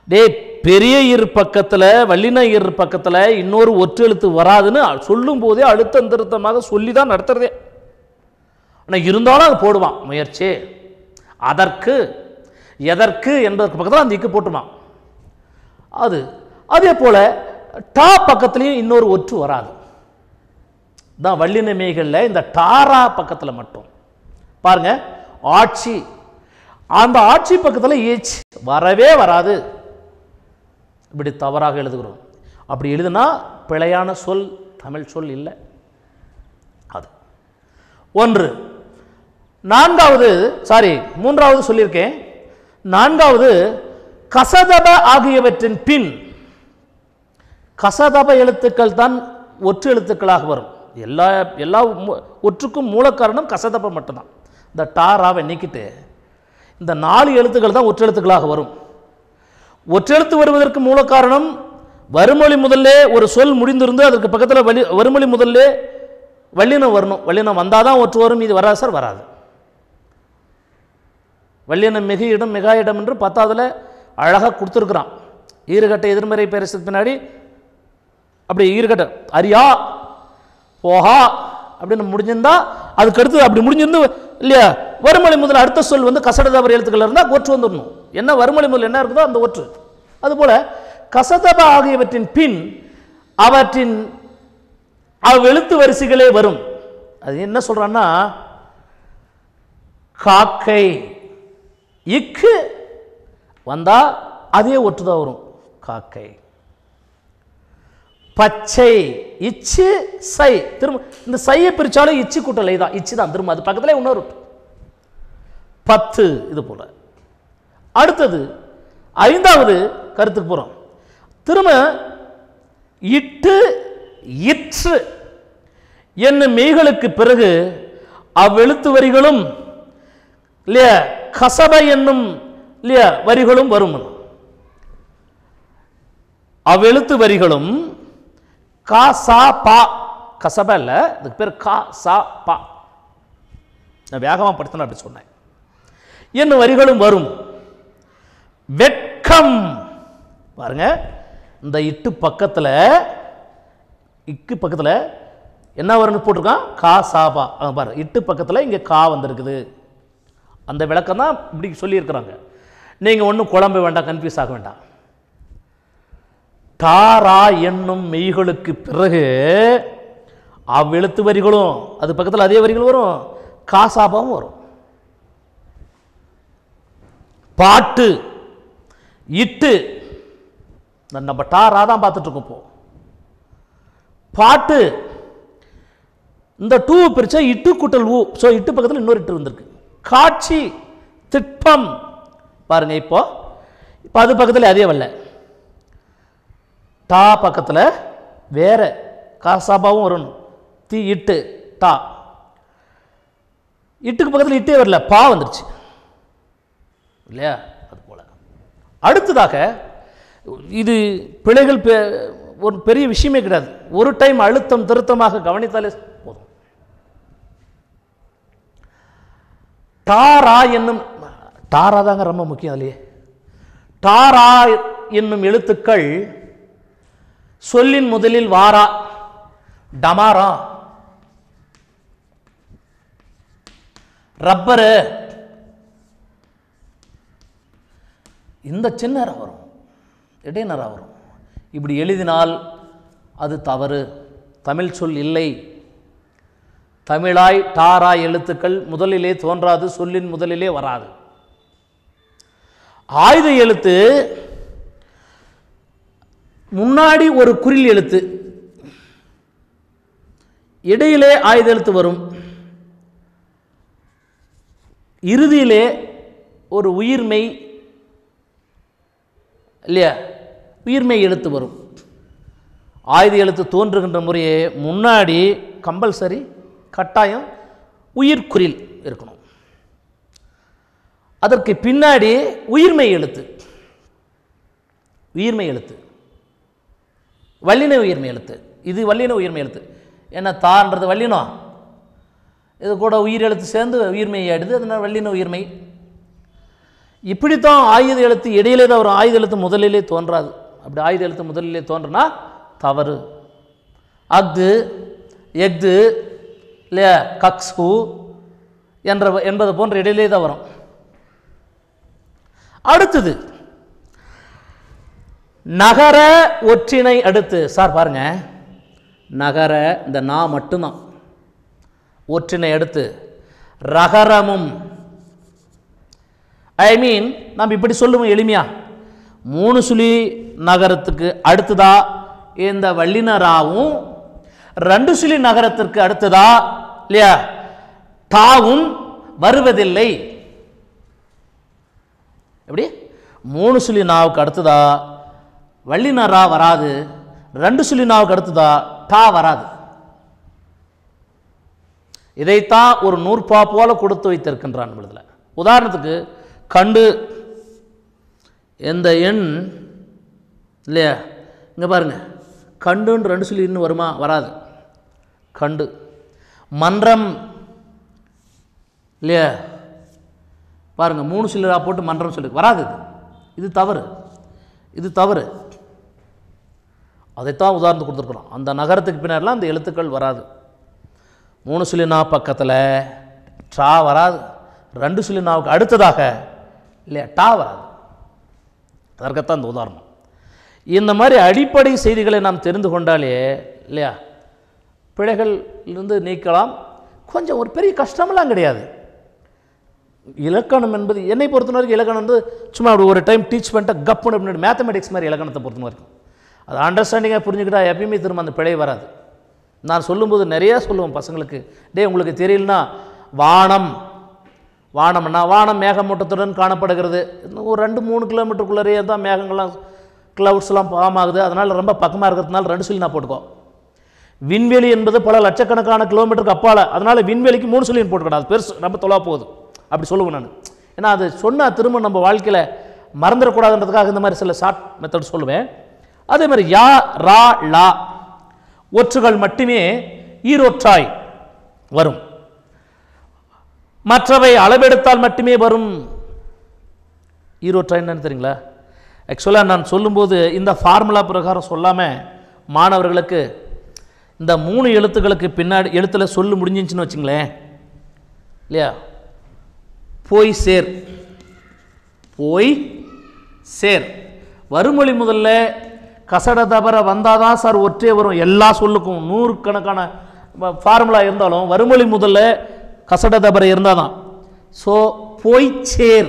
டேய் பெரிய இரு பக்கத்தில் வல்லின இரு பக்கத்தில் இன்னொரு ஒற்றெழுத்து வராதுன்னு சொல்லும் போதே அழுத்தம் திருத்தமாக சொல்லி தான் நடத்துறதே ஆனால் இருந்தாலும் அது போடுவான் முயற்சி அதற்கு எதற்கு என்பதற்கு பக்கத்தில் அந்த இக்கு போட்டுமா அது அதே போல டா பக்கத்துலேயும் இன்னொரு ஒற்று வராது தான் வல்லின மெய்களில் இந்த டாரா பக்கத்தில் மட்டும் பாருங்க ஆட்சி அந்த ஆட்சி பக்கத்தில் ஈச் வரவே வராது இப்படி தவறாக எழுதுகிறோம் அப்படி எழுதுனா பிழையான சொல் தமிழ் சொல் இல்லை அது ஒன்று நான்காவது சாரி மூன்றாவது சொல்லியிருக்கேன் நான்காவது கசதப ஆகியவற்றின் பின் கசதப எழுத்துக்கள் தான் ஒற்று எழுத்துக்களாக வரும் எல்லா எல்லா மு- ஒற்றுக்கும் மூல காரணம் கசதப மட்டும்தான் இந்த டாராவை நீக்கிட்டு இந்த நாலு எழுத்துக்கள் தான் ஒற்றெழுத்துக்களாக வரும் ஒற்றெழுத்து வருவதற்கு மூல காரணம் வறுமொழி முதல்லே ஒரு சொல் முடிந்திருந்து அதற்கு பக்கத்தில் வலி வறுமொழி முதல்லே வல்லினம் வரணும் வல்லினம் வந்தால் தான் ஒற்று வரும் இது வராது சார் வராது வல்லினம் மிகு இடம் மிகா இடம் என்று பத்தாவதுல அழகாக கொடுத்துருக்குறான் ஈறுகட்ட எதிர்மறை பேரசுக்கு பின்னாடி அப்படி ஈறுகட்ட அரியா போஹா அப்படின்னு முடிஞ்சிருந்தா அதுக்கு அடுத்து அப்படி முடிஞ்சிருந்து இல்லையா வறுமொழி முதல் அடுத்த சொல் வந்து கசடதவர் எழுத்துக்கள் இருந்தால் ஒற்று வந்துடணும் என்ன வறுமொழி முதல் என்ன இருக்குதோ அந்த ஒற்று அதுபோல கசதப ஆகியவற்றின் பின் அவற்றின் அவ்வெழுத்து வரிசைகளே வரும் அது என்ன சொல்றான்னா காக்கை இக்கு வந்தா அதே ஒற்று தான் வரும் காக்கை பச்சை இச்சு சை திரும்ப இந்த சையை பிரிச்சாலும் இச்சு கூட்டலை தான் இச்சு தான் திரும்ப அது பக்கத்துல இன்னொரு பத்து இது போல அடுத்தது ஐந்தாவது கருத்துக்கு போறோம் திரும்ப இட்டு இற்று என்னும் மெய்களுக்கு பிறகு அவ்வெழுத்து வரிகளும் இல்லையா கசப என்னும் இல்லையா வரிகளும் வரும் அவ்வெழுத்து வரிகளும் கா சா பா கசப இல்ல இதுக்கு பேர் கா சா பா நான் வேகமாக படுத்தின அப்படி சொன்னேன் என்னும் வரிகளும் வரும் வெட்கம் பாருங்க இந்த இட்டு பக்கத்தில் இக்கு பக்கத்தில் என்ன வரும்னு போட்டிருக்கான் கா சாபா அங்க பாரு இட்டு பக்கத்தில் இங்கே கா வந்திருக்குது அந்த விளக்கம் தான் இப்படி சொல்லியிருக்கிறாங்க நீங்கள் ஒன்றும் குழம்பு வேண்டாம் கன்ஃபியூஸ் ஆக வேண்டாம் தாரா என்னும் மெய்களுக்கு பிறகு அவ்வெழுத்து வரிகளும் அது பக்கத்தில் அதே வரிகள் வரும் காசாபாவும் வரும் பாட்டு இட்டு இந்த நம்ம டாரா தான் பார்த்துட்டு இருக்கோம் இப்போ பாட்டு இந்த டூ பிரிச்சா இட்டு கூட்டல் ஊ ஸோ இட்டு பக்கத்தில் இன்னொரு இட்டு வந்திருக்கு காட்சி திட்பம் பாருங்க இப்போ இப்போ அது பக்கத்தில் அதே வரல டா பக்கத்தில் வேற காசாபாவும் வரணும் தி இட்டு டா இட்டுக்கு பக்கத்தில் இட்டே வரல பா வந்துருச்சு இல்லையா அது போல அடுத்ததாக இது பிழைகள் பெ- ஒரு பெரிய விஷயமே கிடையாது ஒரு டைம் அழுத்தம் திருத்தமாக கவனித்தாலே போதும் டாரா என்னும் டாரா தாங்க ரொம்ப முக்கியம் அதுலயே டாரா என்னும் எழுத்துக்கள் சொல்லின் முதலில் வாரா டமாரா ரப்பரு இந்த சின்ன ரா வரும் இடைநரா வரும் இப்படி எழுதினால் அது தவறு தமிழ் சொல் இல்லை தமிழாய் டாராய் எழுத்துக்கள் முதலிலே தோன்றாது சொல்லின் முதலிலே வராது ஆயுத எழுத்து முன்னாடி ஒரு குறில் எழுத்து இடையிலே ஆயுத எழுத்து வரும் இறுதியிலே ஒரு உயிர்மெய் இல்லையா உயிர்மெய் எழுத்து வரும் ஆயுத எழுத்து தோன்றுகின்ற முறையே முன்னாடி கம்பல்சரி கட்டாயம் உயிர்க்குறில் இருக்கணும் அதற்கு பின்னாடி உயிர்மெய் எழுத்து உயிர்மெய் எழுத்து வல்லின உயிர்மை எழுத்து இது வல்லின உயிர்மை எழுத்து ஏன்னா தான்றது வல்லினம் இது கூட உயிர் எழுத்து சேர்ந்து உயிர்மை ஆயிடுது அதனால் வல்லின உயிர்மை இப்படித்தான் ஆயுத எழுத்து இடையிலே தான் வரும் ஆயுத எழுத்து முதலிலே தோன்றாது அப்படி ஆயுத எழுத்து முதலிலே தோன்றுனா தவறு அஃது எஃது இல்லையா கக்ஸு என்ற என்பது போன்ற இடையிலே தான் வரும் அடுத்தது நகர ஒற்றினை அடுத்து சார் பாருங்க நகர இந்த நா மட்டும்தான் ஒற்றினை அடுத்து ரகரமும் ஐ மீன் நம்ம இப்படி சொல்லுவோம் எளிமையா மூணு சுழி நகரத்துக்கு அடுத்ததா இந்த வள்ளினராவும் ரெண்டு சுழி நகரத்திற்கு அடுத்ததா இல்லையா தாவும் வருவதில்லை எப்படி மூணு சுழி நாவுக்கு அடுத்ததா வள்ளினரா வராது ரெண்டு சுழி நாவுக்கு அடுத்ததா டா வராது இதைத்தான் ஒரு நூற்பா போல கொடுத்து வைத்திருக்கின்றான் நம்மளதுல உதாரணத்துக்கு கண்டு எந்த எண் இல்லையா இங்கே பாருங்க கண்டுன்னு ரெண்டு சொல்லி இன்னும் வருமா வராது கண்டு மன்றம் இல்லையா பாருங்க மூணு சில்லரா போட்டு மன்றம் சொல்லி வராது இது இது தவறு இது தவறு அதைத்தான் உதாரணத்துக்கு கொடுத்துருக்குறோம் அந்த நகரத்துக்கு பின்னாடிலாம் அந்த எழுத்துக்கள் வராது மூணு சுழினா பக்கத்தில் ட்ரா வராது ரெண்டு சுழினாவுக்கு அடுத்ததாக இல்லையா டா வராது அதற்கத்தான் இந்த உதாரணம் இந்த மாதிரி அடிப்படை செய்திகளை நாம் தெரிந்து கொண்டாலே இல்லையா பிழைகள் இருந்து நீக்கலாம் கொஞ்சம் ஒரு பெரிய கஷ்டமெல்லாம் கிடையாது இலக்கணம் என்பது என்னை பொறுத்த வரைக்கும் இலக்கணம் வந்து சும்மா அப்படி ஒரு டைம் டீச் பண்ணிட்டு கப்புன்னு அப்படின்னு மேத்தமெட்டிக்ஸ் மாதிரி இலக்கணத்தை பொறுத்த வரைக்கும் அது அண்டர்ஸ்டாண்டிங்காக புரிஞ்சுக்கிட்டா எப்பயுமே திரும்ப அந்த பிழை வராது நான் சொல்லும்போது நிறையா சொல்லுவேன் பசங்களுக்கு டேய் உங்களுக்கு தெரியலனா வானம் வானம்னா வானம் மேகமூட்டத்துடன் காணப்படுகிறது இன்னும் ஒரு ரெண்டு மூணு கிலோமீட்டருக்குள்ளேயே தான் மேகங்கள்லாம் க்ளவுட்ஸ்லாம் ஃபார்ம் ஆகுது அதனால் ரொம்ப பக்கமாக இருக்கிறதுனால ரெண்டு சொல்லி நான் போட்டுக்கோ விண்வெளி என்பது பல லட்சக்கணக்கான கிலோமீட்டருக்கு அப்பால் அதனால் விண்வெளிக்கு மூணு சொல்லி போட்டுக்கணும் அது பெருசு ரொம்ப தொலைவா போகுது அப்படி சொல்லுவேன் நான் ஏன்னா அது சொன்னால் திரும்ப நம்ம வாழ்க்கையில் மறந்துடக்கூடாதுன்றதுக்காக இந்த மாதிரி சில ஷார்ட் மெத்தட் சொல்லுவேன் அதே மாதிரி யா ரா லா ஒற்றுகள் மட்டுமே ஈரொற்றாய் வரும் மற்றவை அளவெடுத்தால் மட்டுமே வரும் ஈரோற்றாய் என்னன்னு தெரியுங்களா ஆக்சுவலாக நான் சொல்லும்போது இந்த ஃபார்முலா பிரகாரம் சொல்லாமல் மாணவர்களுக்கு இந்த மூணு எழுத்துக்களுக்கு பின்னாடி எழுத்தில் சொல்லு முடிஞ்சிச்சுன்னு வச்சுங்களேன் இல்லையா போய் சேர் போய் சேர் வறுமொழி முதல்ல கசட தபர வந்தால் தான் சார் ஒற்றே வரும் எல்லா சொல்லுக்கும் நூறுக்கணக்கான ஃபார்முலா இருந்தாலும் வறுமொழி முதல்ல கசட தபர இருந்தால் தான் ஸோ போய் சேர்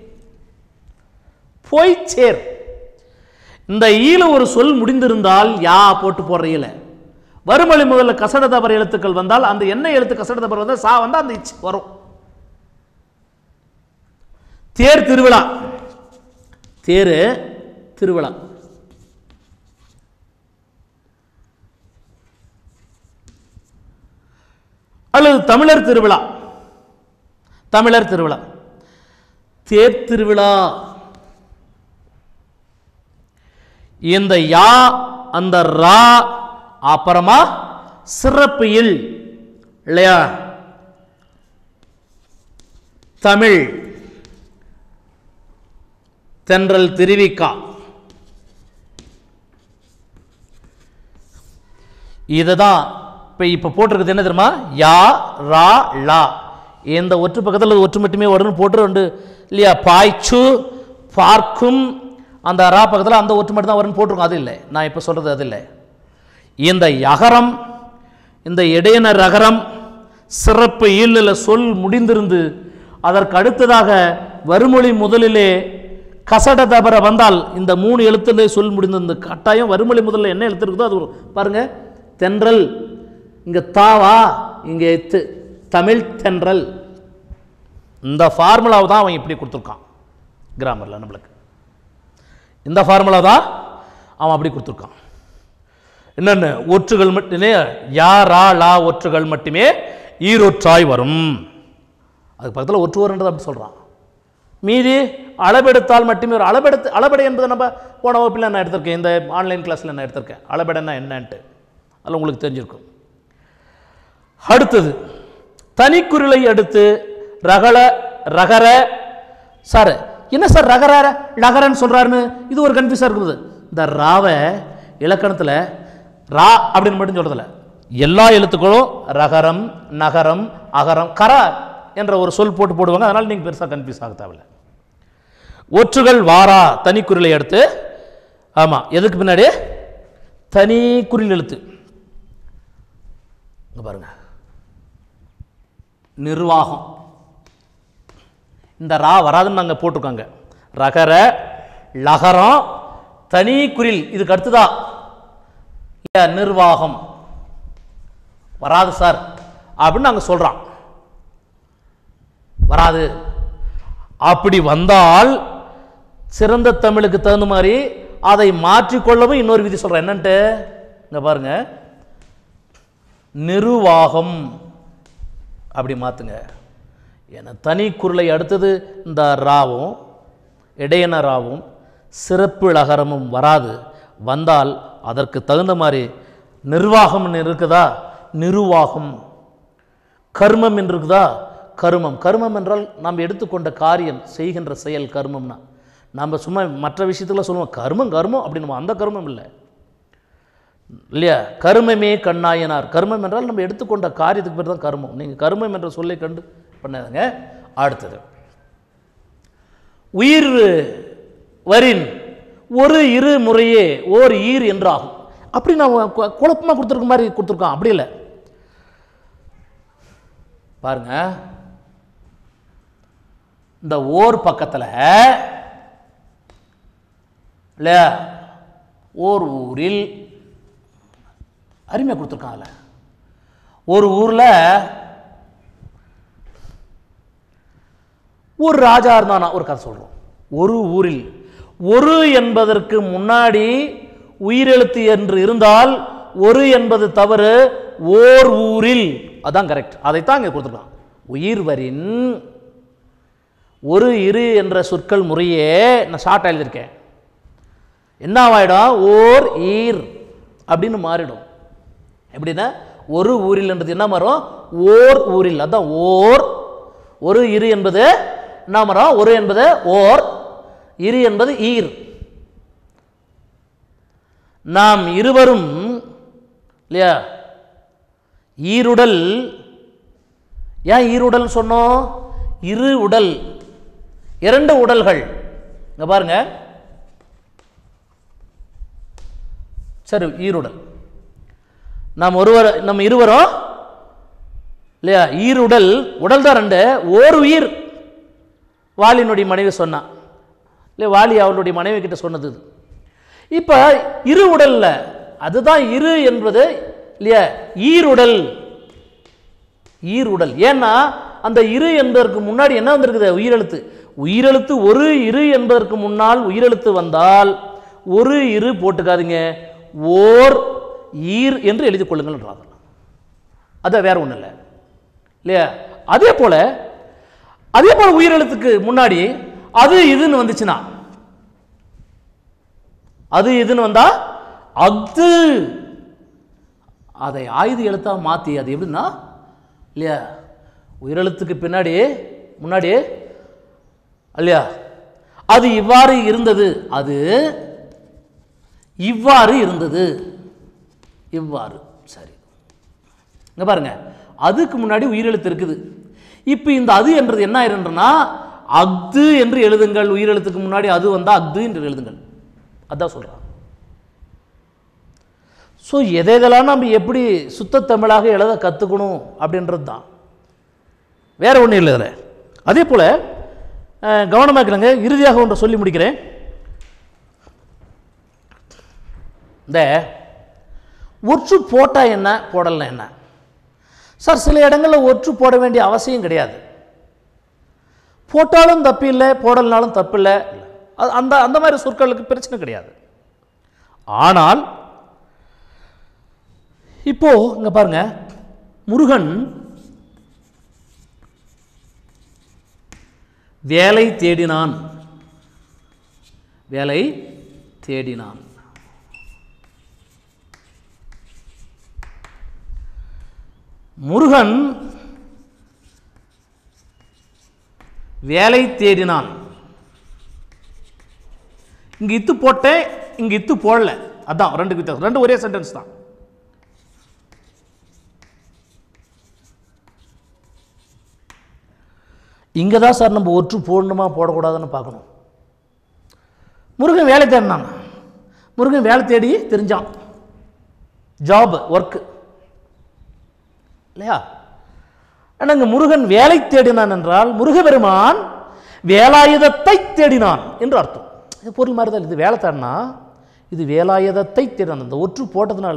போய் சேர் இந்த ஈல ஒரு சொல் முடிந்திருந்தால் யா போட்டு போடுற ஈல வறுமொழி முதல்ல கசட தபர எழுத்துக்கள் வந்தால் அந்த என்ன எழுத்து கசட தபர வந்தால் சா வந்தால் அந்த இச் வரும் தேர் திருவிழா தேரு திருவிழா அல்லது தமிழர் திருவிழா தமிழர் திருவிழா தேர் திருவிழா இந்த யா அந்த ரா அப்புறமா சிறப்பு இல் இல்லையா தமிழ் தென்றல் திருவிக்கா இதுதான் இப்போ இப்போ போட்டிருக்குது என்ன தெரியுமா யா ரா லா இந்த ஒற்று பக்கத்தில் ஒற்று மட்டுமே வரும்னு போட்டு ரெண்டு இல்லையா பாய்ச்சு பார்க்கும் அந்த ரா பக்கத்தில் அந்த ஒற்று மட்டும் தான் வரும்னு போட்டிருக்கோம் அது இல்லை நான் இப்போ சொல்கிறது அது இல்லை இந்த யகரம் இந்த இடையன ரகரம் சிறப்பு ஈழில் சொல் முடிந்திருந்து அதற்கு அடுத்ததாக வறுமொழி முதலிலே கசட தபர வந்தால் இந்த மூணு எழுத்துல சொல் முடிந்திருந்து கட்டாயம் வறுமொழி முதல்ல என்ன எழுத்து இருக்குதோ அது வரும் பாருங்க தென்றல் இங்க தாவா இங்க எத்து தமிழ் தென்றல் இந்த ஃபார்முலாவை தான் அவன் இப்படி கொடுத்துருக்கான் கிராமரில் நம்மளுக்கு இந்த ஃபார்முலா தான் அவன் அப்படி கொடுத்துருக்கான் என்னென்ன ஒற்றுகள் மட்டுமே யா ரா லா ஒற்றுகள் மட்டுமே ஈரொற்றாய் வரும் அதுக்கு பக்கத்தில் ஒற்று வருன்றது அப்படி சொல்கிறான் மீதி அளபெடுத்தால் மட்டுமே ஒரு அளபெடுத்து அளபெடை என்பதை நம்ம போன வகுப்பில் நான் எடுத்திருக்கேன் இந்த ஆன்லைன் கிளாஸில் நான் எடுத்திருக்கேன் அளபெடைன்னா என்னன்ட்டு அதில் உங்களுக்கு தெரிஞ்சிருக்கும் அடுத்தது தனிக்குறிலை அடுத்து ரகல ரகர சார் என்ன சார் ரகர லகரன்னு சொல்றாருன்னு இது ஒரு கன்ஃபியூஸாக இருக்குது இந்த ராவை இலக்கணத்தில் ரா அப்படின்னு மட்டும் சொல்றதில்ல எல்லா எழுத்துக்களும் ரகரம் நகரம் அகரம் கர என்ற ஒரு சொல் போட்டு போடுவாங்க அதனால நீங்கள் பெருசாக கன்ஃபியூஸ் ஆக தேவையில்ல ஒற்றுகள் வாரா தனிக்குறிலை எடுத்து ஆமாம் எதுக்கு பின்னாடி தனி குறில் எழுத்து இங்க பாருங்க நிர்வாகம் இந்த ரா வராதுன்னு நாங்கள் போட்டிருக்காங்க ரகர லகரம் தனி குரில் இதுக்கு அடுத்ததா இல்ல, நிர்வாகம் வராது சார் அப்படின்னு நாங்கள் சொல்கிறோம் வராது அப்படி வந்தால் சிறந்த தமிழுக்கு தகுந்த மாதிரி அதை மாற்றிக்கொள்ளவும் இன்னொரு விதி சொல்கிறேன் என்னன்ட்டு இங்க பாருங்க நிர்வாகம் அப்படி மாற்றுங்க ஏன்னா தனி குரலை அடுத்தது இந்த ராவும் இடையன ராவும் சிறப்பு லகரமும் வராது வந்தால் அதற்கு தகுந்த மாதிரி நிர்வாகம்னு இருக்குதா நிர்வாகம் கர்மம் என்று இருக்குதா கர்மம் கர்மம் என்றால் நாம் எடுத்துக்கொண்ட காரியம் செய்கின்ற செயல் கர்மம்னா நம்ம சும்மா மற்ற விஷயத்துல சொல்லுவோம் கர்மம் கர்மம் அப்படின்னு அந்த கர்மம் இல்லை இல்லையா கர்மமே கண்ணாயனார் கர்மம் என்றால் நம்ம எடுத்துக்கொண்ட காரியத்துக்கு பேர் தான் கர்மம் நீங்கள் கர்மம் என்ற சொல்லை கண்டு பண்ணாதுங்க அடுத்தது உயிர் வரின் ஒரு இரு முறையே ஓர் ஈர் என்றாகும் அப்படி நான் கு- குழப்பமா கொடுத்துருக்க மாதிரி கொடுத்துருக்கோம் அப்படி இல்லை பாருங்க இந்த ஓர் பக்கத்தில் இல்லையா ஓர் ஊரில் அருமையாக கொடுத்துருக்கான் அதில் ஒரு ஊரில் ஒரு ராஜா இருந்தானா ஒரு கதை சொல்கிறோம் ஒரு ஊரில் ஒரு என்பதற்கு முன்னாடி உயிரெழுத்து என்று இருந்தால் ஒரு என்பது தவறு ஓர் ஊரில் அதான் கரெக்ட் அதைத்தான் இங்கே கொடுத்துருக்கான் உயிர் வரின் ஒரு இரு என்ற சொற்கள் முறையே நான் ஷார்ட் எழுதியிருக்கேன் என்ன ஆயிடும் ஓர் ஈர் அப்படின்னு மாறிடும் எப்படின்னா ஒரு ஊரில்ன்றது என்ன மாறும் ஓர் ஊரில் அதான் ஓர் ஒரு இரு என்பது என்ன மரம் ஒரு என்பது ஓர் இரு என்பது ஈர் நாம் இருவரும் இல்லையா ஈருடல் ஏன் ஈருடல் சொன்னோம் இரு உடல் இரண்டு உடல்கள் இங்க பாருங்க சரி ஈருடல் நாம் ஒருவர் நம்ம இருவரும் இல்லையா ஈருடல் உடல் தான் ரெண்டு ஓர் உயிர் வாலினுடைய மனைவி சொன்னான் இல்லை வாலி அவளுடைய மனைவி கிட்ட சொன்னது இது இப்போ இரு உடல்ல அதுதான் இரு என்பது இல்லையா ஈருடல் ஈருடல் ஏன்னா அந்த இரு என்பதற்கு முன்னாடி என்ன வந்திருக்குது உயிரெழுத்து உயிரெழுத்து ஒரு இரு என்பதற்கு முன்னால் உயிரெழுத்து வந்தால் ஒரு இரு போட்டுக்காதீங்க ஓர் ஈர் என்று எழுதிக் கொள்ளுங்கள்ன்றாங்க அது வேற ஒன்றும் இல்லை இல்லையா அதே போல அதே போல உயிரெழுத்துக்கு முன்னாடி அது இதுன்னு வந்துச்சுன்னா அது இதுன்னு வந்தா அஃது அதை ஆயுத எழுத்தா மாத்தி அது எப்படின்னா இல்லையா உயிரெழுத்துக்கு பின்னாடி முன்னாடி இல்லையா அது இவ்வாறு இருந்தது அது இவ்வாறு இருந்தது இவ்வாறு சரி இங்க பாருங்க அதுக்கு முன்னாடி உயிரெழுத்து இருக்குது இப்போ இந்த அது என்றது என்ன ஆயிருன்றனா அஃது என்று எழுதுங்கள் உயிரெழுத்துக்கு முன்னாடி அது வந்தால் அஃது என்று எழுதுங்கள் அதான் சொல்றான் ஸோ எதை எதெல்லாம் நம்ம எப்படி சுத்த தமிழாக எழுத கற்றுக்கணும் அப்படின்றது தான் வேற ஒன்றும் இல்லை இதில் அதே போல் கவனமாக இருக்கிறாங்க இறுதியாக ஒன்றை சொல்லி முடிக்கிறேன் இந்த ஒற்று போட்டால் என்ன போடலாம் என்ன சார் சில இடங்களில் ஒற்று போட வேண்டிய அவசியம் கிடையாது போட்டாலும் தப்பு இல்லை போடலனாலும் தப்பு இல்லை அது- அந்த அந்த மாதிரி சொற்களுக்கு பிரச்சனை கிடையாது ஆனால் இப்போ இங்க பாருங்க முருகன் வேலை தேடினான் வேலை தேடினான் முருகன் வேலை தேடினான் இங்கே இத்து போட்டேன் இங்கே இத்து போடல அதான் ரெண்டு வித்தியாசம் ரெண்டு ஒரே சென்டென்ஸ் தான் இங்கே தான் சார் நம்ம ஒற்று போடணுமா போடக்கூடாதுன்னு பார்க்கணும் முருகன் வேலை தேடினான் முருகன் வேலை தேடி தெரிஞ்சான் ஜாப் ஒர்க்கு இல்லையா ஆனால் இங்கே முருகன் வேலை தேடினான் என்றால் முருகபெருமான் வேலாயுதத்தை தேடினான் என்று அர்த்தம் இது பொருள் மாதிரி தான் இது வேலை தேடினா இது வேலாயுதத்தை தேடினான் இந்த ஒற்று போட்டதுனால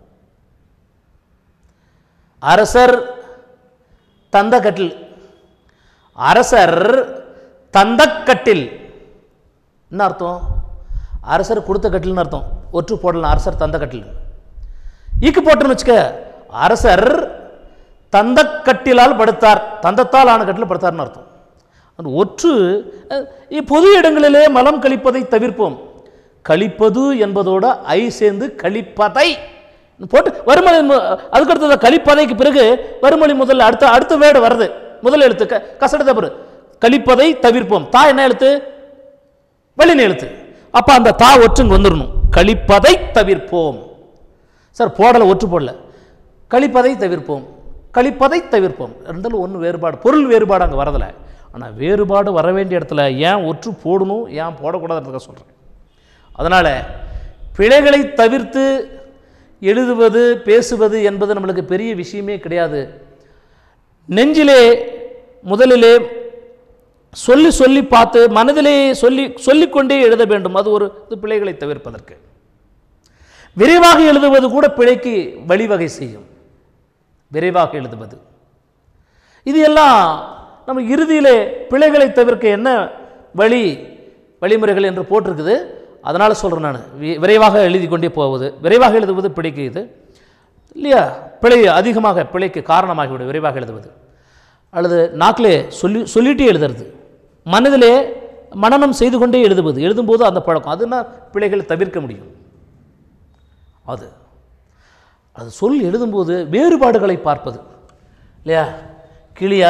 அரசர் தந்த கட்டில் அரசர் தந்த கட்டில் என்ன அர்த்தம் அரசர் கொடுத்த கட்டில்னு அர்த்தம் ஒற்று போடலாம் அரசர் தந்த கட்டில் ஈக்கு போட்டுன்னு வச்சுக்க அரசர் தந்த கட்டிலால் படுத்தார் தந்தத்தால் ஆன கட்டில் படுத்தார்னு அர்த்தம் அந்த ஒற்று அஹ், இ- பொது இடங்களிலே மலம் கழிப்பதை தவிர்ப்போம் கழிப்பது என்பதோட ஐ சேர்ந்து கழிப்பதை போட்டு வறுமொழி மு- அதுக்கு அடுத்தது கழிப்பதைக்கு பிறகு வறுமொழி முதல்ல அடுத்த அடுத்த வேர்டு வருது முதல் எழுத்து க கசட தவறு கழிப்பதை தவிர்ப்போம் தா என்ன எழுத்து வெளின எழுத்து அப்ப அந்த தா ஒற்றுங்க வந்துடணும் கழிப்பதை தவிர்ப்போம் சார் போடலை ஒற்று போடல கழிப்பதை தவிர்ப்போம் கழிப்பதை தவிர்ப்போம் ரெண்டில் ஒன்று வேறுபாடு பொருள் வேறுபாடு அங்கே வரதில்லை ஆனால் வேறுபாடு வர வேண்டிய இடத்துல ஏன் ஒற்று போடணும் ஏன் போடக்கூடாதுன்றத சொல்கிறேன் அதனால் பிழைகளை தவிர்த்து எழுதுவது பேசுவது என்பது நம்மளுக்கு பெரிய விஷயமே கிடையாது நெஞ்சிலே முதலிலே சொல்லி சொல்லி பார்த்து மனதிலே சொல்லி சொல்லிக்கொண்டே எழுத வேண்டும் அது ஒரு இது பிழைகளை தவிர்ப்பதற்கு விரைவாக எழுதுவது கூட பிழைக்கு வழிவகை செய்யும் விரைவாக எழுதுவது இது எல்லாம் நம்ம இறுதியிலே பிழைகளை தவிர்க்க என்ன வழி வழிமுறைகள் என்று போட்டிருக்குது அதனால் சொல்கிறேன் நான் வி- விரைவாக எழுதி கொண்டே போவது விரைவாக எழுதுவது பிழைக்கு இது இல்லையா பிழை அதிகமாக பிழைக்கு காரணமாகிவிடும் விரைவாக எழுதுவது அல்லது நாக்கிலே சொல்லி சொல்லிட்டே எழுதுறது மனதிலே மனனம் செய்து கொண்டே எழுதுவது எழுதும்போது அந்த பழக்கம் அதுனா பிழைகளை தவிர்க்க முடியும் அது அது சொல் எழுதும்போது வேறுபாடுகளை பார்ப்பது இல்லையா கிளியா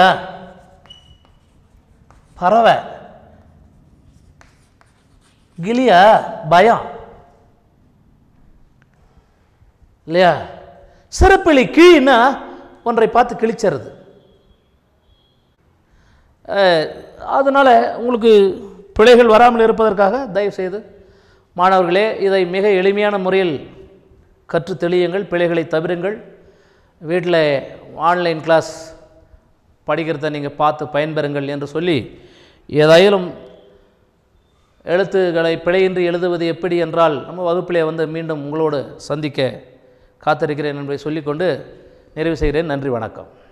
பறவை கிளியா பயம் இல்லையா சிறப்பிழி கிழின்னா ஒன்றை பார்த்து கிழிச்சறது அதனால் உங்களுக்கு பிழைகள் வராமல் இருப்பதற்காக தயவு செய்து மாணவர்களே இதை மிக எளிமையான முறையில் கற்று தெளியுங்கள் பிழைகளை தவிருங்கள் வீட்டில் ஆன்லைன் கிளாஸ் படிக்கிறத நீங்கள் பார்த்து பயன்பெறுங்கள் என்று சொல்லி ஏதாயிலும் எழுத்துக்களை பிழையின்றி எழுதுவது எப்படி என்றால் நம்ம வகுப்பிலே வந்து மீண்டும் உங்களோடு சந்திக்க காத்திருக்கிறேன் என்பதை சொல்லிக்கொண்டு நிறைவு செய்கிறேன் நன்றி வணக்கம்